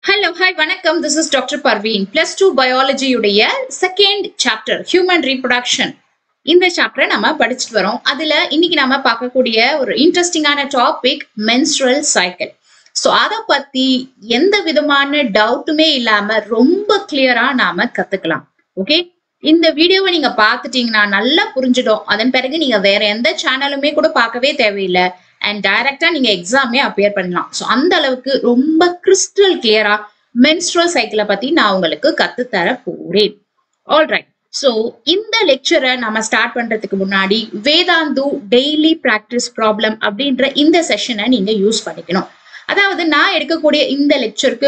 Hello hi வணக்கம் this is doctor Parveen plus two பயாலஜியுடைய second chapter human reproduction இந்த சாப்டரை நம்ம படிச்சுட்டு வரோம் அதுல இன்னைக்கு நம்ம பார்க்கக்கூடிய ஒரு இன்ட்ரெஸ்டிங்கான டாபிக் menstrual சைக்கிள் ஸோ அதை பத்தி எந்த விதமான டவுட்டுமே இல்லாம ரொம்ப கிளியரா நாம கத்துக்கலாம் ஓகே இந்த வீடியோவை நீங்க பார்த்துட்டீங்கன்னா நல்லா புரிஞ்சிடும் அதன் பிறகு நீங்க வேற எந்த சேனலுமே கூட பார்க்கவே தேவையில்லை அண்ட் டைரக்டா நீங்க எக்ஸாமே அப்பியர் பண்ணலாம் ஸோ அந்த அளவுக்கு ரொம்ப கிறிஸ்டல் கிளியரா menstrual சைக்கிளை பத்தி நான் உங்களுக்கு கத்துத்தர போறேன் ஆல்ரைட் ஸோ இந்த லெக்சரை நம்ம ஸ்டார்ட் பண்றதுக்கு முன்னாடி வேதாந்து டெய்லி ப்ராக்டிஸ் ப்ராப்ளம் அப்படின்ற இந்த செஷனை நீங்க யூஸ் பண்ணிக்கணும் அதாவது நான் எடுக்கக்கூடிய இந்த லெக்சருக்கு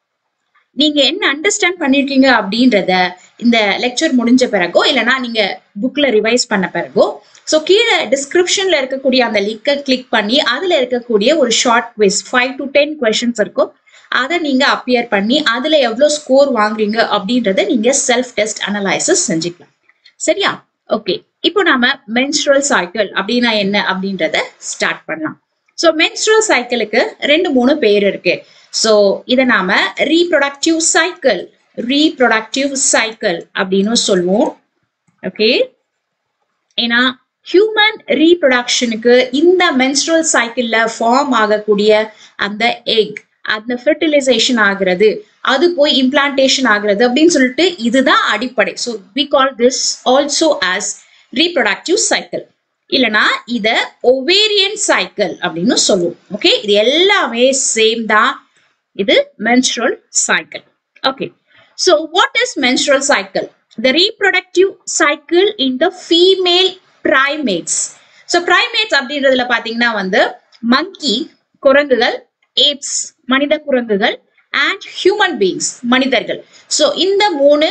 நீங்க என்ன அண்டர்ஸ்டாண்ட் பண்ணிருக்கீங்க அப்படின்றத இந்த லெக்சர் முடிஞ்ச பிறகோ இல்லைன்னா நீங்க புக்ல ரிவைஸ் பண்ண பிறகோ ஸோ கீழே டிஸ்கிரிப்ஷன்ல இருக்கக்கூடிய அந்த லிங்கை கிளிக் பண்ணி அதுல இருக்கக்கூடிய ஒரு short quiz five to ten questions இருக்கும் அதை நீங்க அப்பியர் பண்ணி அதுல எவ்வளவு ஸ்கோர் வாங்குறீங்க அப்படின்றத நீங்க செல்ஃப் டெஸ்ட் அனலைசிஸ் செஞ்சுக்கலாம் சரியா ஓகே இப்போ நாம menstrual சைக்கிள் அப்படின்னா என்ன அப்படின்றத ஸ்டார்ட் பண்ணலாம் ஸோ menstrual சைக்கிளுக்கு ரெண்டு மூணு பேர் இருக்கு ஸோ இதை நாம ரீப்ரொடக்டிவ் சைக்கிள் ரீப்ரொடக்டிவ் சைக்கிள் அப்படின்னு சொல்லுவோம் ஓகே ஏன்னா ஹியூமன் ரீப்ரொடக்ஷனுக்கு இந்த menstrual சைக்கிள்ல ஃபார்ம் ஆகக்கூடிய அந்த எக் அந்த ஃபெர்டிலைசேஷன் ஆகுறது அது போய் இம்ப்ளான்டேஷன் ஆகுறது அப்படின்னு சொல்லிட்டு இதுதான் அடிப்படை so we call this also as reproductive cycle இல்லனா இத ஒவேரியன் சைக்கிள் அப்படின்னு சொல்லுவோம் ஓகே இது எல்லாமே சேம் தான் இது menstrual cycle okay so what is menstrual cycle the reproductive cycle in the female primates so primates அப்படின்றதுல பாத்தீங்கன்னா வந்து monkey குரங்குகள் apes மனித குரங்குகள் and human beings மனிதர்கள் so இந்த மூணு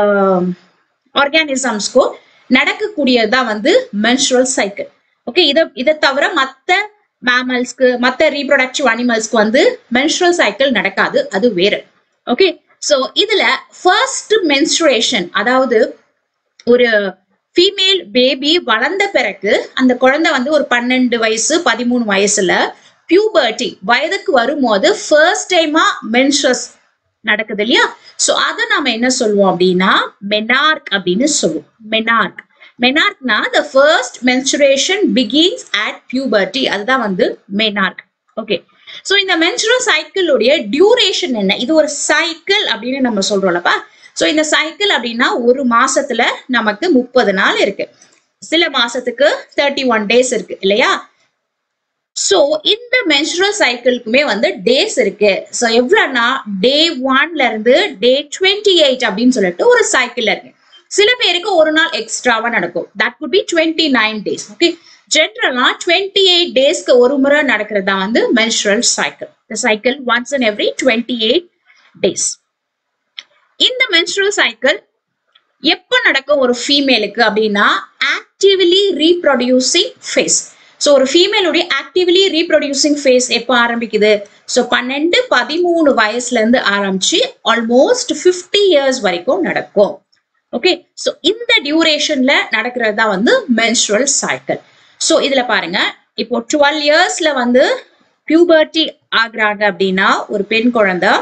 ஆர்கானிசம்ஸ்க்கும் நடக்கக்கூடியதுதான் வந்து menstrual cycle ஓகே இத இதை தவிர மத்த மேமல்ஸ்க்கு மத்த ரீப்ரொடக்டிவ் அனிமல்ஸ்க்கு வந்து menstrual சைக்கிள் நடக்காது அது வேறு ஓகே ஸோ இதுல ஃபர்ஸ்ட் menstruation அதாவது ஒரு ஃபீமேல் பேபி வளர்ந்த பிறகு அந்த குழந்தை வந்து ஒரு பன்னெண்டு வயசு பதிமூணு வயசுல பியூபர்ட்டி வயதுக்கு வரும்போது ஃபர்ஸ்ட் டைமா மென்ஸ்ட்ரஸ் நடக்குது இல்லையா ஸோ அதை நாம என்ன சொல்லுவோம் அப்படின்னா மெனார்க் அப்படின்னு சொல்லுவோம் மெனார்க் மெனார்க்னா the first menstruation begins at puberty அதுதான் வந்து மெனார்க் ஓகே ஸோ இந்த மென்சுரல் சைக்கிளுடைய டியூரேஷன் என்ன இது ஒரு சைக்கிள் அப்படின்னு நம்ம சொல்றோம்லப்பா ஸோ இந்த சைக்கிள் அப்படின்னா ஒரு மாசத்துல நமக்கு முப்பது நாள் இருக்கு சில மாசத்துக்கு தேர்ட்டி ஒன் டேஸ் இருக்கு இல்லையா ஸோ இந்த மென்சுரல் சைக்கிள்க்குமே வந்து டேஸ் இருக்கு ஸோ எவ்வளோனா டே ஒன்ல இருந்து டே டுவெண்ட்டி எயிட் அப்படின்னு சொல்லிட்டு ஒரு சைக்கிள் இருக்கு சில பேருக்கு ஒரு நாள் எக்ஸ்ட்ராவா நடக்கும் that could be twenty nine days okay ஜென்ரலா டுவெண்ட்டி எயிட் டேஸ்க்கு ஒரு முறை நடக்கிறது தான் வந்து menstrual cycle the cycle once and every twenty eight days இந்த மென்சுரல் சைக்கிள் எப்போ நடக்கும் ஒரு ஃபீமேலுக்கு அப்படின்னா ஆக்டிவ்லி ரீப்ரொடியூசிங் ஃபேஸ் ஸோ ஒரு ஃபீமேலுடைய ஆக்டிவ்லி ரீப்ரொடியூசிங் ஃபேஸ் எப்போ ஆரம்பிக்குது ஸோ பன்னெண்டு பதிமூணு வயசுல இருந்து ஆரம்பிச்சு ஆல்மோஸ்ட் ஃபிஃப்டி இயர்ஸ் வரைக்கும் நடக்கும் ஓகே ஸோ இந்த டியூரேஷன்ல நடக்கிறது தான் வந்து மென்ஸ்ட்ரல் சைக்கிள் ஸோ இதுல பாருங்க இப்போ டுவெல் இயர்ஸ்ல வந்து பியூபர்ட்டி ஆகுறாங்க அப்படின்னா ஒரு பெண் குழந்தை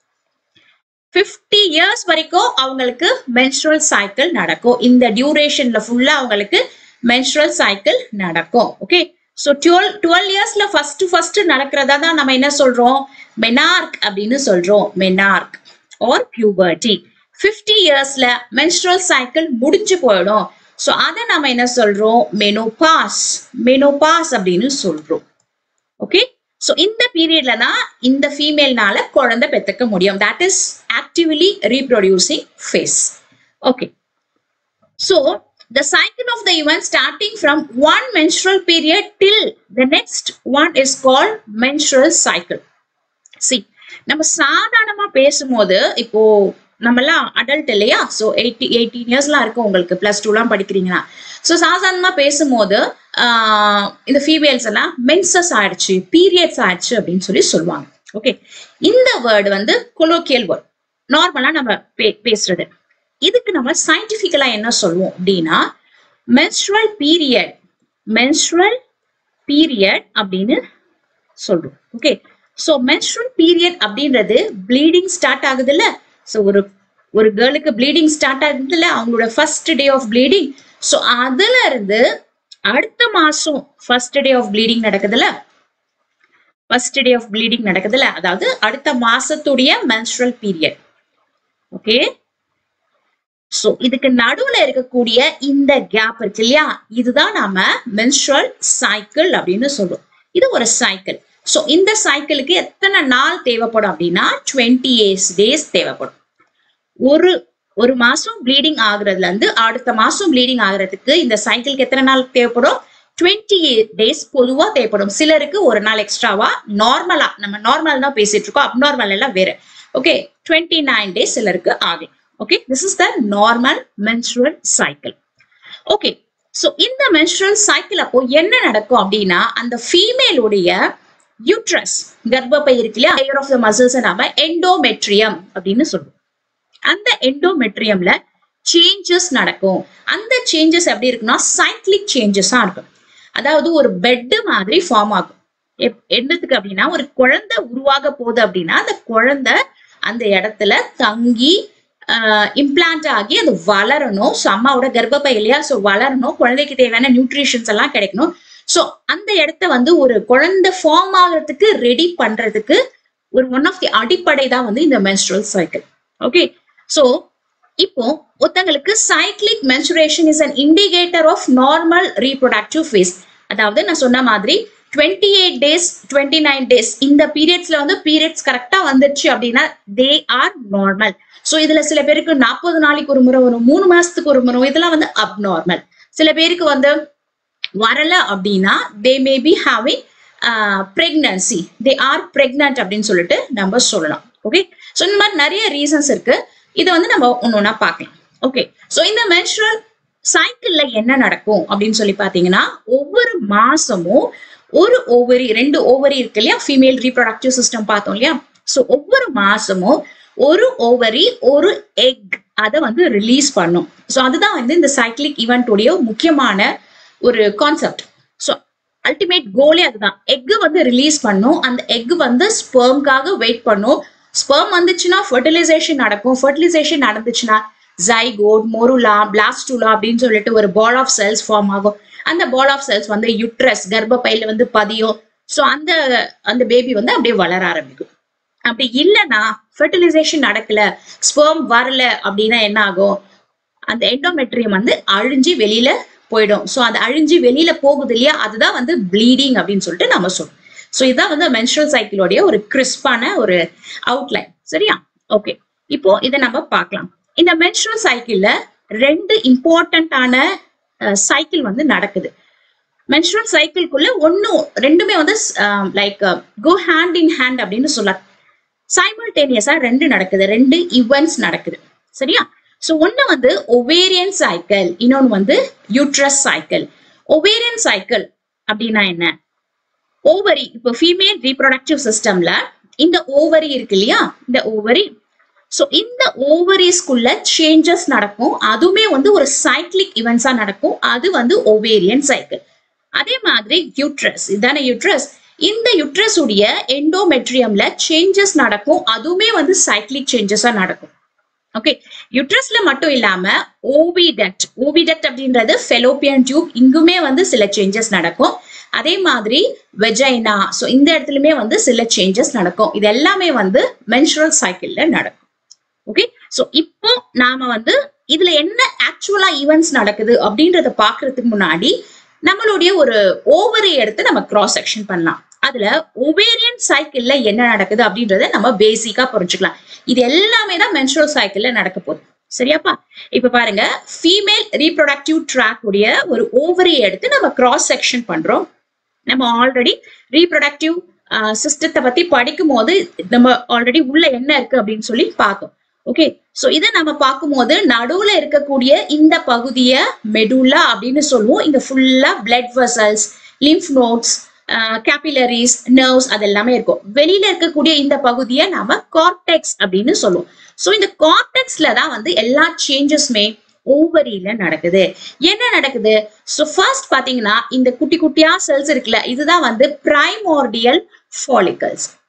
ஃபிஃப்டி இயர்ஸ் வரைக்கும் அவங்களுக்கு மென்ஸ்ட்ரல் சைக்கிள் நடக்கும் இந்த டியூரேஷன்ல ஃபுல்லா அவங்களுக்கு மென்ஸ்ட்ரல் சைக்கிள் நடக்கும் ஓகே ஸோ டுவெல் டுவெல் இயர்ஸ்ல ஃபர்ஸ்ட் ஃபர்ஸ்ட் நடக்கிறதா தான் நம்ம என்ன சொல்றோம் மெனார்க் அப்படின்னு சொல்றோம் மெனார்க் ஆர் பியூபர்ட்டி ஃபிஃப்டி இயர்ஸ்ல மென்ஸ்ட்ரல் சைக்கிள் முடிஞ்சு போயிடும் ஸோ அதை நம்ம என்ன சொல்றோம் மெனோபாஸ் மெனோபாஸ் அப்படின்னு சொல்றோம் ஓகே ஸோ இந்த பீரியட்ல தான் இந்த ஃபீமேல்னால குழந்தை பெற்றுக்க முடியும் that is actively reproducing phase okay so the cycle of the event starting from one menstrual period till the next one is called menstrual cycle see நம்ம சாதாரணமா பேசும்போது இப்போ நம்மலாம் அடல்ட் இல்லையா ஸோ எயிட்டி எயிட்டீன் இயர்ஸ்லாம் இருக்கும் உங்களுக்கு ப்ளஸ் டூலாம் படிக்கிறீங்கன்னா ஸோ சாதாரணமா பேசும்போது ஆஹ் இந்த ஃபீமேல்ஸ் எல்லாம் மென்சஸ் ஆயிடுச்சு பீரியட்ஸ் ஆயிடுச்சு அப்படின்னு சொல்லி சொல்லுவாங்க ஓகே இந்த வேர்டு வந்து கொலோக்கியல் வேர்ட் நார்மலா நம்ம பே பேசுறது இதுக்கு நம்ம சயின்டிபிக்கலா என்ன சொல்லுவோம் அப்படின்னா menstrual பீரியட் menstrual பீரியட் அப்படின்னு சொல்றோம் ஓகே ஸோ menstrual பீரியட் அப்படின்றது ப்ளீடிங் ஸ்டார்ட் ஆகுதுல்ல ஸோ ஒரு ஒரு கேர்ளுக்கு ப்ளீடிங் ஸ்டார்ட் ஆகுதுல்ல அவங்களோட first day of bleeding so அதுல இருந்து அடுத்த மாசம் ஃபர்ஸ்ட் டே ஆஃப் ப்ளீடிங் நடக்குதுல்ல ஃபர்ஸ்ட் டே ஆஃப் ப்ளீடிங் நடக்குதுல்ல அதாவது அடுத்த மாசத்துடைய menstrual பீரியட் ஓகே சோ இதுக்கு நடுவுல இருக்கக்கூடிய இந்த கேப் இருக்கு இல்லையா இதுதான் நாம menstrual சைக்கிள் அப்படின்னு சொல்றோம் இது ஒரு சைக்கிள் சோ இந்த சைக்கிளுக்கு எத்தனை நாள் தேவைப்படும் அப்படின்னா டுவெண்ட்டி எயிட் டேஸ் தேவைப்படும் ஒரு ஒரு மாசம் ப்ளீடிங் ஆகுறதுல இருந்து அடுத்த மாசம் ப்ளீடிங் ஆகுறதுக்கு இந்த சைக்கிளுக்கு எத்தனை நாள் தேவைப்படும் டுவெண்ட்டி டேஸ் பொதுவா தேவைப்படும் சிலருக்கு ஒரு நாள் எக்ஸ்ட்ராவா நார்மலா நம்ம நார்மல் தான் பேசிட்டு இருக்கோம் அப்நார்மல் எல்லாம் வேற ஓகே டுவெண்ட்டி நைன் டேஸ் சிலருக்கு ஆகும் okay this is the normal menstrual cycle okay so இந்த menstrual சைக்கிள் அப்போ என்ன நடக்கும் அப்படின்னா அந்த ஃபீமேலுடைய யூட்ரஸ் கர்ப்பப்பை இருக்கு இல்லையா லேயர் ஆஃப் த மசில்ஸ் நாம எண்டோமெட்ரியம் அப்படின்னு சொல்லுவோம் அந்த எண்டோமெட்ரியம்ல சேஞ்சஸ் நடக்கும் அந்த சேஞ்சஸ் எப்படி இருக்குன்னா சைக்ளிக் சேஞ்சஸா இருக்கும் அதாவது ஒரு பெட் மாதிரி ஃபார்ம் ஆகும் எப்- என்னத்துக்கு அப்படின்னா ஒரு குழந்தை உருவாக போகுது அப்படின்னா அந்த குழந்தை அந்த இடத்துல தங்கி இம்ப்ளான்ட் ஆகி அது வளரணும் ஸோ அம்மாவோட கர்ப்பப்பை இல்லையா ஸோ வளரணும் குழந்தைக்கு தேவையான நியூட்ரிஷன்ஸ் எல்லாம் கிடைக்கணும் ஸோ அந்த இடத்த வந்து ஒரு குழந்தை ஃபார்ம் ஆகிறதுக்கு ரெடி பண்றதுக்கு ஒரு ஒன் ஆஃப் தி அடிப்படை தான் வந்து இந்த menstrual சைக்கிள் ஓகே ஸோ இப்போ ஒருத்தங்களுக்கு cyclic menstruation is an indicator of normal reproductive phase அதாவது நான் சொன்ன மாதிரி twenty eight days twenty nine days இந்த பீரியட்ஸ்ல வந்து பீரியட்ஸ் கரெக்டா வந்துருச்சு அப்படின்னா தே ஆர் நார்மல் ஸோ இதுல சில பேருக்கு நாற்பது நாளைக்கு ஒரு முறை வரும் மூணு மாசத்துக்கு ஒரு முறை வரும். இதெல்லாம் வந்து அப்நார்மல் சில பேருக்கு வந்து வரல அப்படின்னா they may be having pregnancy they are pregnant அப்படின்னு சொல்லிட்டு நம்ம சொல்லலாம் ஓகே ஸோ இந்த மாதிரி நிறைய ரீசன்ஸ் இருக்கு இதை வந்து நம்ம ஒன்று ஒன்றா பார்க்கலாம் ஓகே ஸோ இந்த menstrual சைக்கிள்ல என்ன நடக்கும் அப்படின்னு சொல்லி பார்த்தீங்கன்னா ஒவ்வொரு மாசமும் ஒரு ஓவரி ரெண்டு ஓவரி இருக்கு இல்லையா ஃபீமேல் ரீப்ரொடக்டிவ் சிஸ்டம் பார்த்தோம் இல்லையா ஸோ ஒவ்வொரு மாசமும் ஒரு ஓவரி ஒரு எக் அதை வந்து ரிலீஸ் பண்ணும் ஸோ அதுதான் வந்து இந்த சைக்கிளிக் ஈவெண்ட்டுடைய முக்கியமான ஒரு கான்செப்ட் ஸோ அல்டிமேட் கோலே அதுதான் எக் வந்து ரிலீஸ் பண்ணும் அந்த எக் வந்து ஸ்பெர்ம்காக வெயிட் பண்ணும் ஸ்பெர்ம் வந்துச்சுன்னா ஃபர்டிலைசேஷன் நடக்கும் ஃபர்டிலைசேஷன் நடந்துச்சுன்னா ஜைகோட் மொருலா பிளாஸ்டுலா அப்படின்னு சொல்லிட்டு ஒரு பால் ஆஃப் செல்ஸ் ஃபார்ம் ஆகும் அந்த பால் ஆஃப் செல்ஸ் வந்து யுட்ரஸ் கர்ப்பப்பையில வந்து பதியும் ஸோ அந்த அந்த பேபி வந்து அப்படியே வளர ஆரம்பிக்கும் அப்படி இல்லைன்னா ஃபர்டிலைசேஷன் நடக்கல ஸ்பெர்ம் வரல அப்படின்னா என்ன ஆகும் அந்த எண்டோமெட்ரியம் வந்து அழிஞ்சு வெளியில போயிடும் ஸோ அது அழிஞ்சு வெளியில போகுது இல்லையா அதுதான் வந்து ப்ளீடிங் அப்படின்னு சொல்லிட்டு நம்ம சொல்றோம் ஸோ இதுதான் வந்து menstrual சைக்கிளோடைய ஒரு கிறிஸ்பான ஒரு அவுட்லைன் சரியா ஓகே இப்போ இதை நம்ம பார்க்கலாம் இந்த menstrual சைக்கிள்ல ரெண்டு இம்பார்ட்டண்ட்டான சைக்கிள் வந்து நடக்குது menstrual சைக்கிள்குள்ள ஒன்னும் ரெண்டுமே வந்து like go hand in hand அப்படின்னு சொல்லலாம் சைமல்டேனியஸா ரெண்டு நடக்குது ரெண்டு ஈவெண்ட்ஸ் நடக்குது சரியா சோ ஒண்ணு வந்து ஒவேரியன் சைக்கிள் இன்னொன்னு வந்து யூட்ரஸ் சைக்கிள் ஒவேரியன் சைக்கிள் அப்படின்னா என்ன ஓவரி இப்போ ஃபீமேல் ரீப்ரொடக்டிவ் சிஸ்டம்ல இந்த ஓவரி இருக்கு இல்லையா இந்த ஓவரி சோ இந்த ஓவரிஸ்குள்ள சேஞ்சஸ் நடக்கும் அதுவுமே வந்து ஒரு சைக்ளிக் இவெண்ட்ஸா நடக்கும் அது வந்து ஒவேரியன் சைக்கிள் அதே மாதிரி யூட்ரஸ் இதான யூட்ரஸ் இந்த யூட்ரஸ் உடைய எண்டோமெட்ரியம்ல சேஞ்சஸ் நடக்கும் அதுவுமே வந்து சைக்ளிக் சேஞ்சஸா நடக்கும் ஓகே யூட்ரஸ்ல மட்டும் இல்லாம ஓவிடக்ட் ஓவிடக்ட் அப்படின்றது ஃபெலோப்பியன் டியூப் இங்குமே வந்து சில சேஞ்சஸ் நடக்கும் அதே மாதிரி வெஜைனா ஸோ இந்த இடத்துலயுமே வந்து சில சேஞ்சஸ் நடக்கும் இது எல்லாமே வந்து menstrual சைக்கிள்ல நடக்கும் ஓகே ஸோ இப்போ நாம வந்து இதுல என்ன ஆக்சுவலா ஈவெண்ட்ஸ் நடக்குது அப்படின்றத பாக்குறதுக்கு முன்னாடி நம்மளுடைய ஒரு ஓவரி எடுத்து நம்ம கிராஸ் செக்ஷன் பண்ணலாம் அதுல ஒவேரியன் சைக்கிள்ல என்ன நடக்குது அப்படின்றத நம்ம பேசிக்கா புரிஞ்சுக்கலாம் இது எல்லாமே தான் menstrual சைக்கிள்ல நடக்க போகுது சரியாப்பா இப்ப பாருங்க ஃபீமேல் ரீப்ரொடக்டிவ் ட்ராக் உடைய ஒரு ஓவரி எடுத்து நம்ம கிராஸ் செக்ஷன் பண்றோம் நம்ம ஆல்ரெடி ரீப்ரொடக்டிவ் சிஸ்டத்தை பத்தி படிக்கும் போது நம்ம ஆல்ரெடி உள்ள என்ன இருக்கு அப்படின்னு சொல்லி பார்த்தோம் ஓகே சோ இதை நம்ம பார்க்கும்போது நடுவுல இருக்கக்கூடிய இந்த பகுதியை மெடுலா அப்படின்னு சொல்லுவோம் இங்க ஃபுல்லா blood vessels lymph nodes capillaries nerves அது எல்லாமே இருக்கும் வெளியில இருக்கக்கூடிய இந்த பகுதியை நாம கார்டெக்ஸ் அப்படின்னு சொல்லுவோம் சோ இந்த கார்டெக்ஸ்ல தான் வந்து எல்லா சேஞ்சஸுமே ஓவரியில நடக்குது என்ன நடக்குது சோ ஃபர்ஸ்ட் பாத்தீங்கன்னா இந்த குட்டி குட்டியா செல்ஸ் இருக்குல்ல இதுதான் வந்து பிரைமோர்டியல் ஃபாலிகல்ஸ்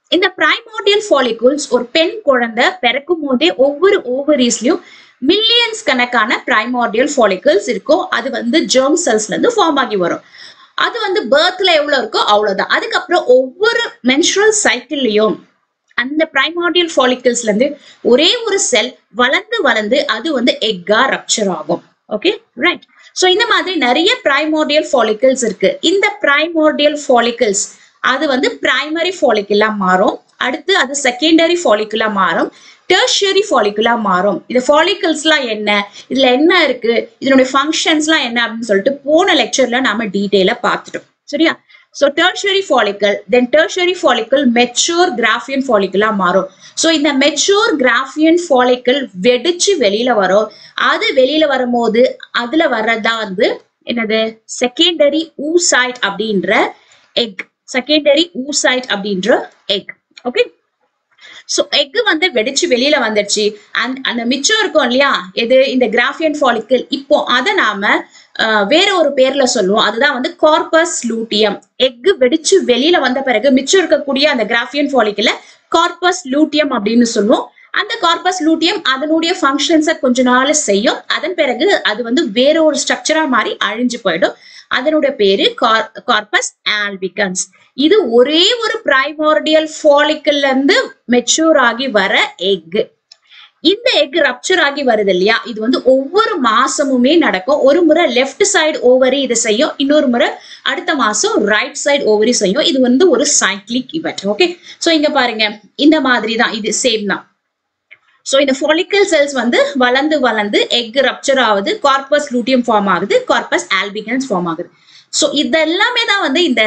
இந்த பிரைமோடியல் ஃபாலிகுல்ஸ் ஒரு பெண் குழந்தை பிறக்கும் போதே ஒவ்வொரு ஓவரீஸ்லயும் மில்லியன்ஸ் கணக்கான பிரைமோடியல் ஃபாலிகல்ஸ் இருக்கும் அது வந்து ஜெர்ம் செல்ஸ்ல இருந்து ஃபார்ம் ஆகி வரும் அது வந்து பேர்த்ல எவ்வளவு இருக்கோ அவ்வளவுதான் அதுக்கப்புறம் ஒவ்வொரு மென்ஸ்ட்ரல் சைக்கிள்லயும் அந்த பிரைமார்டியல் ஃபாலிகல்ஸ்ல இருந்து ஒரே ஒரு செல் வளர்ந்து வளர்ந்து அது வந்து எக்கா ரப்சர் ஆகும் ஓகே ரைட் சோ இந்த மாதிரி நிறைய பிரைமோர்டியல் ஃபாலிகல்ஸ் இருக்கு இந்த பிரைமோர்டியல் ஃபாலிகல்ஸ் அது வந்து பிரைமரி ஃபாலிகுலா மாறும் அடுத்து அது செகண்டரி ஃபாலிகுலா மாறும் டெர்ஷியரி ஃபாலிகுலா மாறும் இந்த ஃபாலிகல்ஸ்லாம் என்ன இதுல என்ன இருக்கு இதனுடைய ஃபங்க்ஷன்ஸ்லாம் என்ன அப்படின்னு சொல்லிட்டு போன லெக்சர்ல நாம டீட்டெயிலா பார்த்துட்டோம் சரியா so tertiary follicle then tertiary follicle mature Graafian ஃபாலிக்கலா மாறும் ஸோ இந்த மெச்சூர் கிராஃபியன் ஃபாலிக்கல் வெடிச்சு வெளியில வரும் அது வெளியில வரும்போது அதுல வர்றதா வந்து என்னது செகண்டரி ஊசைட் அப்படின்ற எக் செகண்டரி ஊசைட் அப்படின்ற எக் ஓகே ஸோ எக் வந்து வெடிச்சு வெளியில வந்துடுச்சு அண்ட் அந்த மிச்சம் இருக்கும் இல்லையா எது இந்த கிராஃபியன் ஃபாலிக்கல் இப்போ அதை நாம அஹ், வேற ஒரு பேர்ல சொல்லுவோம் அதுதான் வந்து கார்பஸ் லூட்டியம் எக் வெடிச்சு வெளியில வந்த பிறகு மிச்சம் இருக்கக்கூடிய அந்த கிராஃபியன் ஃபாலிக்கல கார்பஸ் லூட்டியம் அப்படின்னு சொல்லுவோம் அந்த கார்பஸ் லூட்டியம் அதனுடைய ஃபங்க்ஷன்ஸை கொஞ்ச நாள் செய்யும் அதன் பிறகு அது வந்து வேற ஒரு ஸ்ட்ரக்சரா மாறி அழிஞ்சு போயிடும் அதனுடைய பேரு கார்பஸ் ஆல்பிகன்ஸ் இது ஒரே ஒரு பிரைமார்டியல் ஃபாலிக்கல்ல இருந்து மெச்சூர் ஆகி வர எக் இந்த எக் ரப்சர் ஆகி வருது இல்லையா இது வந்து ஒவ்வொரு மாசமுமே நடக்கும் ஒரு முறை லெஃப்ட் சைடு ஓவரி இது செய்யும் இன்னொரு முறை அடுத்த மாசம் ரைட் சைடு ஓவரி செய்யும் இது வந்து ஒரு சைக்ளிக் இவெண்ட் ஓகே சோ இங்க பாருங்க இந்த மாதிரி தான் இது சேம் தான் ஸோ இந்த ஃபாலிக்கல் செல்ஸ் வந்து வளர்ந்து வளர்ந்து எக் ரப்சர் ஆகுது கார்பஸ் லூட்டியம் ஃபார்ம் ஆகுது கார்பஸ் ஆல்பிகன்ஸ் ஃபார்ம் ஆகுது ஸோ இதெல்லாமே தான் வந்து இந்த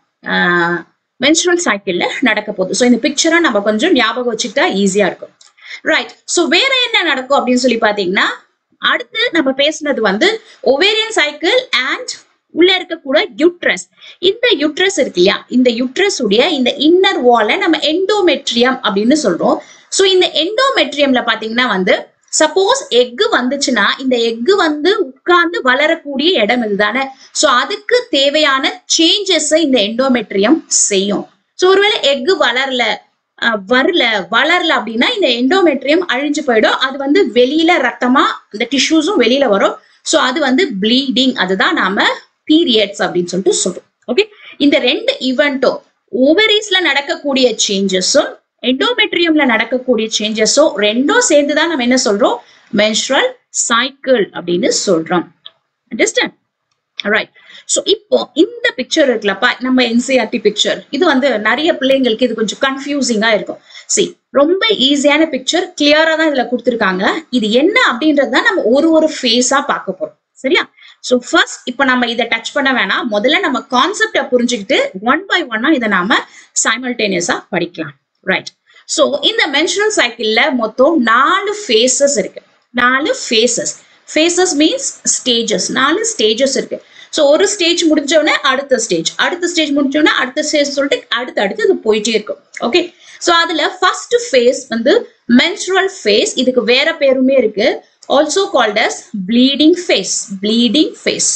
மென்ஸ்ட்ரல் சைக்கிள்ல நடக்க போகுது ஸோ இந்த பிக்சரை நம்ம கொஞ்சம் ஞாபகம் வச்சுக்கிட்டா ஈஸியா இருக்கும் ரைட் ஸோ வேற என்ன நடக்கும் அப்படின்னு சொல்லி பாத்தீங்கன்னா அடுத்து நம்ம பேசுனது வந்து ஒவேரியன் சைக்கிள் அண்ட் உள்ள இருக்கக்கூட யுட்ரஸ் இந்த யுட்ரஸ் இருக்கு இல்லையா இந்த யுட்ரஸ் உடைய இந்த இன்னர் வாலை நம்ம எண்டோமெட்ரியம் அப்படின்னு சொல்றோம் சோ இந்த எண்டோமெட்ரியம்ல பாத்தீங்கன்னா வந்து சப்போஸ் எக்கு வந்துச்சுன்னா இந்த எக்கு வந்து உட்கார்ந்து வளரக்கூடிய இடம் இதுதானே சோ அதுக்கு தேவையான சேஞ்சஸ் இந்த எண்டோமெட்ரியம் செய்யும் சோ ஒருவேளை எக்கு வளரல அஹ், வரல வளரல அப்படின்னா இந்த எண்டோமெட்ரியம் அழிஞ்சு போயிடும் அது வந்து வெளியில ரத்தமா இந்த டிஷ்யூஸும் வெளியில வரும் சோ அது வந்து ப்ளீடிங் அதுதான் நாம பீரியட்ஸ் அப்படின்னு சொல்லிட்டு சொல்றோம் ஓகே இந்த ரெண்டு ஈவெண்ட்டும் ஓவரீஸ்ல நடக்கக்கூடிய சேஞ்சஸும் எண்டோமெட்ரியம்ல நடக்கக்கூடிய சேஞ்சஸும் ரெண்டும் சேர்ந்து தான் நம்ம என்ன சொல்றோம் menstrual சைக்கிள் அப்படின்னு சொல்றோம் அண்டர்ஸ்டாண்ட் ரைட் ஸோ இப்போ இந்த பிக்சர் இருக்குல்லப்பா நம்ம என்சிஆர்டி பிக்சர் இது வந்து நிறைய பிள்ளைங்களுக்கு இது கொஞ்சம் கன்ஃபியூசிங்கா இருக்கும் சி ரொம்ப ஈஸியான பிக்சர் கிளியரா தான் இதுல கொடுத்துருக்காங்க இது என்ன அப்படின்றது தான் நம்ம ஒரு ஒரு ஃபேஸா பார்க்க போறோம் சரியா ஸோ ஃபர்ஸ்ட் இப்போ நம்ம இதை டச் பண்ண வேணாம் முதல்ல நம்ம கான்செப்டை புரிஞ்சுக்கிட்டு ஒன் பை ஒன்னா இதை நாம சைமல்டேனியஸா படிக்கலாம் ரைட் ஸோ இந்த மென்சுரல் சைக்கிள்ல மொத்தம் நாலு ஃபேஸஸ் இருக்கு நாலு ஃபேஸஸ் ஃபேஸஸ் மீன்ஸ் ஸ்டேஜஸ் நாலு ஸ்டேஜஸ் இருக்கு ஸோ ஒரு ஸ்டேஜ் முடிஞ்ச உடனே அடுத்த ஸ்டேஜ் அடுத்த ஸ்டேஜ் முடிஞ்ச உடனே அடுத்த ஸ்டேஜ் சொல்லிட்டு அடுத்து அடுத்து இது போயிட்டே இருக்கும் ஓகே ஸோ அதுல ஃபர்ஸ்ட் ஃபேஸ் வந்து மென்சுரல் ஃபேஸ் இதுக்கு வேற பேருமே இருக்கு also called as bleeding phase bleeding phase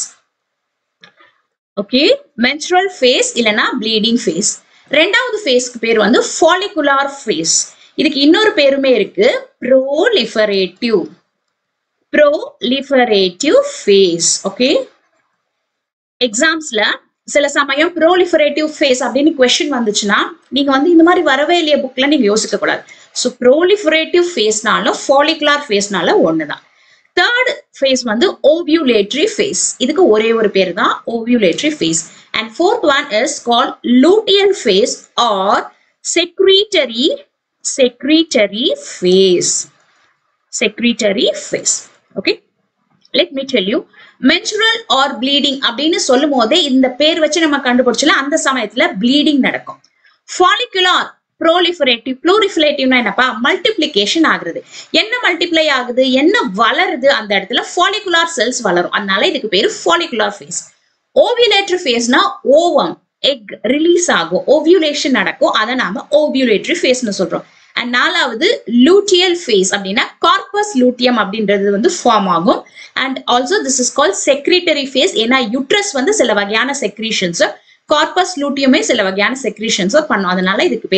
okay menstrual phase இல்லனா ப்ளீடிங் ஃபேஸ் ரெண்டாவது ஃபேஸ்க்கு பேர் வந்து ஃபாலிகுலார் ஃபேஸ் இதுக்கு இன்னொரு பேருமே இருக்கு ப்ரோலிஃபரேட்டிவ் ப்ரோலிஃபரேட்டிவ் ஃபேஸ் ஓகே எக்ஸாம்ஸ்ல சில சமயம் ப்ரோலிஃபரேட்டிவ் ஃபேஸ் அப்படின்னு கொஸ்டின் வந்துச்சுன்னா நீங்க வந்து இந்த மாதிரி வரவே இல்லைய புக்ல நீங்க யோசிக்க கூடாது ஸோ ப்ரோலிஃபரேட்டிவ் ஃபேஸ்னாலும் ஃபாலிகுலார் ஃபேஸ்னால ஒண்ணுதான் தேர்ட் ஃபேஸ் வந்து ஓவியூலேட்டரி ஃபேஸ் இதுக்கு ஒரே ஒரு பேர் தான் ovulatory phase and fourth one is call luteal phase or secretory secretory phase secretory phase okay let me tell you menstrual or bleeding அப்படின்னு சொல்லும் போதே இந்த பேர் வச்சு நம்ம கண்டுபிடிச்சல அந்த சமயத்துல ப்ளீடிங் நடக்கும் ஃபாலிகுலார் ப்ரோலிஃபரேட்டிவ் ப்ளூரிஃபரேட்டிவ்னா என்னப்பா மல்டிப்ளிகேஷன் ஆகுறது என்ன மல்டிப்ளை ஆகுது என்ன வளருது அந்த இடத்துல ஃபாலிகுலார் செல்ஸ் வளரும் அதனால இதுக்கு பேரு ஃபாலிகுலார் ஃபேஸ் ஓவியுலேட்டரி ஃபேஸ்னா ஓவம் எக் ரிலீஸ் ஆகும் ஓவியுலேஷன் நடக்கும் அதை நாம ஓவியுலேட்டரி ஃபேஸ்னு சொல்றோம் அண்ட் நாலாவது லூட்டியல் ஃபேஸ் அப்படின்னா கார்பஸ் லூட்டியம் அப்படின்றது வந்து ஃபார்ம் ஆகும் and also this is call secretory phase ஏன்னா யுட்ரஸ் வந்து சில வகையான செக்ரீஷன்ஸ் கார்பஸ் லூட்டியமே சில வகையான செக்ரீஷன்ஸ் பண்ணும் அதனால இதுக்கு பேரு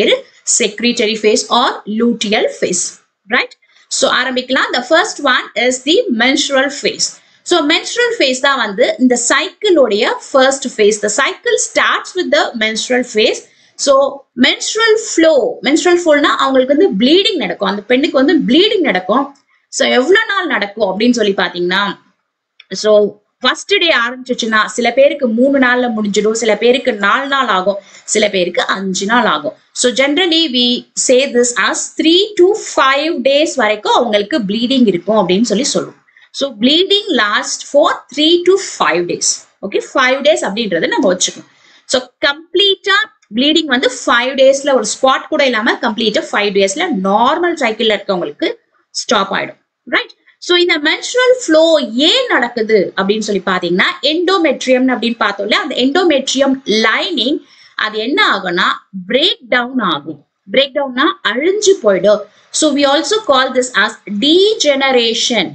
secretory phase or luteal phase right so ஆரம்பிக்கலாம் the first one is the menstrual phase so menstrual phase தான் வந்து இந்த cycle உடைய first phase the cycle starts with the menstrual phase so menstrual flow menstrual flowனா அவங்களுக்கு வந்து bleeding நடக்கும் அந்த பெண்ணுக்கு வந்து bleeding நடக்கும் so எவ்வளவு நாள் நடக்கும் அப்படின்னு சொல்லி பாத்தீங்கன்னா ஸோ ஃபர்ஸ்ட் டே ஆரம்பிச்சிச்சுன்னா சில பேருக்கு மூணு நாள்ல முடிஞ்சிடும் சில பேருக்கு நாலு நாள் ஆகும் சில பேருக்கு அஞ்சு நாள் ஆகும் so generally we say this as three to five days வரைக்கும் அவங்களுக்கு ப்ளீடிங் இருக்கும் அப்படின்னு சொல்லி சொல்லுவோம் so bleeding last for three to five days okay five days அப்படின்றத நம்ம வச்சுக்கணும் ஸோ கம்ப்ளீட்டா ப்ளீடிங் வந்து ஃபைவ் டேஸ்ல ஒரு ஸ்பாட் கூட இல்லாம கம்ப்ளீட்டா ஃபைவ் டேஸ்ல நார்மல் சைக்கிள்ல இருக்கவங்களுக்கு ஸ்டாப் ஆயிடும் ரைட் சோ இந்த மென்ஸ்ட்ரல் ஃப்ளோ ஏன் நடக்குது அப்படின்னு சொல்லி பாத்தீங்கன்னா எண்டோமெட்ரியம் அப்படின்னு பார்த்தோம்ல அந்த எண்டோமெட்ரியம் லைனிங் அது என்ன ஆகும்னா பிரேக் டவுன் ஆகும் பிரேக் டவுன்னா அழிஞ்சு போயிடும் so we also call this as degeneration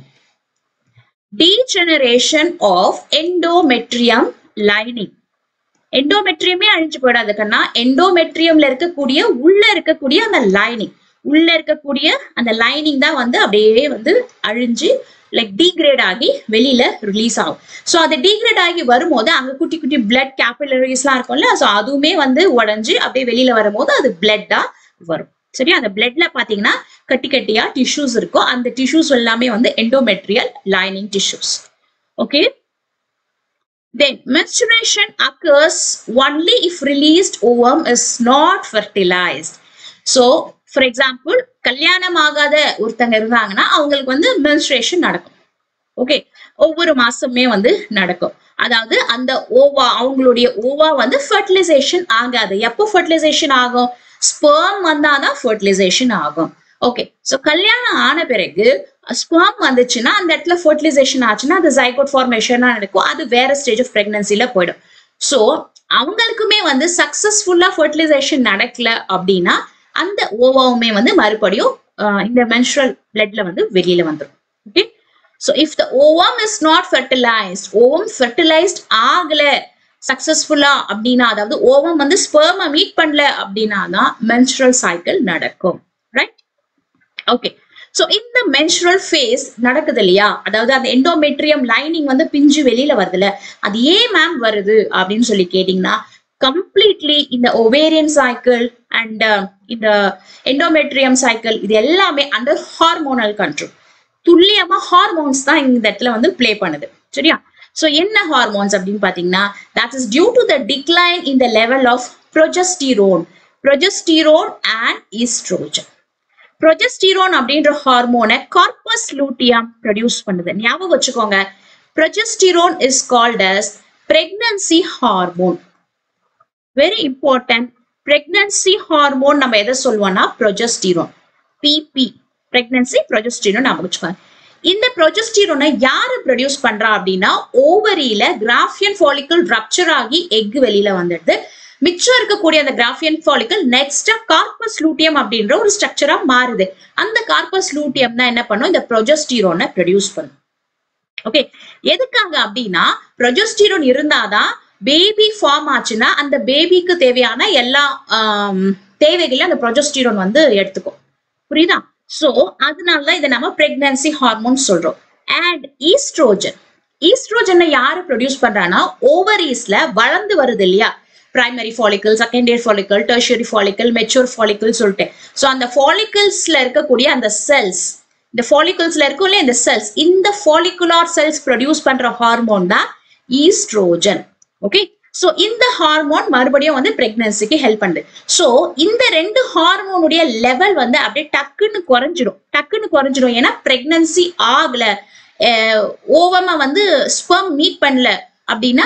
degeneration of endometrium lining எண்டோமெட்ரியமே அழிஞ்சு போயிடாது கண்ணா எண்டோமெட்ரியம்ல இருக்கக்கூடிய உள்ள இருக்கக்கூடிய அந்த லைனிங் உள்ள இருக்கக்கூடிய அந்த லைனிங் தான் வந்து அப்படியே வந்து அழிஞ்சு லைக் டீக்ரேட் ஆகி வெளியில ரிலீஸ் ஆகும் ஸோ அது டீக்ரேட் ஆகி வரும்போது அங்க குட்டி குட்டி பிளட் கேபிலரிஸ்லாம் இருக்கும்ல ஸோ அதுவுமே வந்து உடஞ்சு அப்படியே வெளியில வரும்போது அது பிளட்டா வரும் சரியா அந்த பிளட்ல பாத்தீங்கன்னா கட்டி கட்டியா டிஷ்யூஸ் இருக்கும் அந்த டிஷ்யூஸ் எல்லாமே வந்து endometrial lining tissues okay Then menstruation occurs only if released ovum is not fertilized. So, for example, கல்யாணம் ஆகாத ஒருத்தங்க இருந்தாங்கன்னா அவங்களுக்கு வந்து மென்ஸ்ட்ரேஷன் நடக்கும் ஓகே ஒவ்வொரு மாசமே வந்து நடக்கும் அதாவது அந்த ஓவா அவங்களுடைய ஓவா வந்து ஃபர்டிலைசேஷன் ஆகாது எப்போ ஃபர்டிலைசேஷன் ஆகும் ஸ்பெர்ம் வந்தாதான் ஃபர்டிலைசேஷன் ஆகும் ஓகே ஸோ கல்யாணம் ஆன பிறகு ஸ்பெர்ம் வந்துச்சுன்னா அந்த இடத்துல ஃபர்டிலைசேஷன் ஆச்சுன்னா அது ஜைகோட் ஃபார்மேஷனா நடக்கும் அது வேற ஸ்டேஜ் ஆஃப் பிரெக்னன்சில போயிடும் ஸோ அவங்களுக்குமே வந்து சக்சஸ்ஃபுல்லா ஃபர்டிலைசேஷன் நடக்கல அப்படின்னா அந்த ஓவாவுமே வந்து மறுபடியும் ஆஹ் இந்த மென்ஸ்ட்ரல் பிளட்ல வந்து வெளியில வந்துடும் okay so if the ovum is not fertilised ovum fertilised ஆகல சக்சஸ்ஃபுல்லா அப்படின்னா அதாவது ஓவம் வந்து ஸ்பெர்மை மீட் பண்ணல அப்படின்னா தான் மென்ஸ்ட்ரல் சைக்கிள் நடக்கும் ரைட் ஓகே சோ இந்த மென்ஸ்ட்ரல் ஃபேஸ் நடக்குது இல்லையா அதாவது அந்த எண்டோமெட்ரியம் லைனிங் வந்து பிஞ்சு வெளியில வருதுல்ல அது ஏன் மேம் வருது அப்படின்னு சொல்லி கேட்டீங்கன்னா கம்ப்ளீட்லி இந்த ஒவேரியன் சைக்கிள் அண்ட் இந்த எண்டோமெட்ரியம் சைக்கிள் இது எல்லாமே அண்டர் ஹார்மோனல் கண்ட்ரோல் துல்லியமா ஹார்மோன்ஸ் தான் இந்த இடத்துல வந்து ப்ளே பண்ணுது சரியா சோ என்ன ஹார்மோன்ஸ் அப்படின்னு பாத்தீங்கன்னா that is due to the decline in the level of progesterone progesterone and oestrogen progesterone அப்படின்ற ஹார்மோனை கார்பஸ் லூட்டியம் ப்ரொடியூஸ் பண்ணுது ஞாபகம் வச்சுக்கோங்க progesterone is called as pregnancy hormone very important pregnancy hormone நம்ம எதை சொல்லுவோம்னா ப்ரொஜெஸ்டிரோன் பிபி பிரெக்னன்சி ப்ரொஜெஸ்டிரோன் ஞாபகம் வச்சுக்கோங்க இந்த ப்ரொஜெஸ்டிரோனை யாரு ப்ரொடியூஸ் பண்றா அப்படின்னா ஓவரியில கிராஃபியன் ஃபாலிக்கல் ரப்சர் ஆகி எக் வெளியில வந்துடுது மிச்சம் இருக்கக்கூடிய அந்த கிராஃபியன் ஃபாலிக்கல் நெக்ஸ்டா கார்பஸ் லூட்டியம் அப்படின்ற ஒரு ஸ்ட்ரக்சரா மாறுது அந்த கார்பஸ் லூட்டியம் தான் என்ன பண்ணும் இந்த ப்ரொஜெஸ்டிரோனை ப்ரொடியூஸ் பண்ணும் ஓகே எதுக்காக அப்படின்னா ப்ரொஜெஸ்டிரோன் இருந்தாதான் பேபி ஃபார்ம் ஆச்சுன்னா அந்த பேபிக்கு தேவையான எல்லா ஆம், தேவைகளையும் அந்த ப்ரொஜெஸ்டிரோன் வந்து எடுத்துக்கும் புரியுதா சோ அதனால தான் இதை நம்ம பிரெக்னன்சி ஹார்மோன் சொல்றோம் அண்ட் ஈஸ்ட்ரோஜன் ஈஸ்ட்ரோஜனை யாரு ப்ரொடியூஸ் பண்றான்னா ஓவரீஸ்ல வளர்ந்து வருது இல்லையா primary follicle secondary follicle tertiary follicle mature follicle சொல்லிட்டு ஸோ அந்த ஃபாலிக்கல்ஸ்ல இருக்கக்கூடிய அந்த செல்ஸ் இந்த ஃபாலிக்கல்ஸ்ல இருக்கும் இல்லையா இந்த செல்ஸ் இந்த ஃபாலிகுலார் செல்ஸ் ப்ரொடியூஸ் பண்ற ஹார்மோன் தான் ஈஸ்ட்ரோஜன் ஓகே சோ இந்த ஹார்மோன் மறுபடியும் வந்து பிரெக்னன்சிக்கு ஹெல்ப் பண்ணுது சோ இந்த ரெண்டு ஹார்மோனுடைய லெவல் வந்து அப்படியே டக்குன்னு குறைஞ்சிடும் டக்குன்னு குறைஞ்சிடும் ஏன்னா பிரெக்னன்சி ஆகல ஓவமா வந்து ஸ்பெர்ம் மீட் பண்ணல அப்படின்னா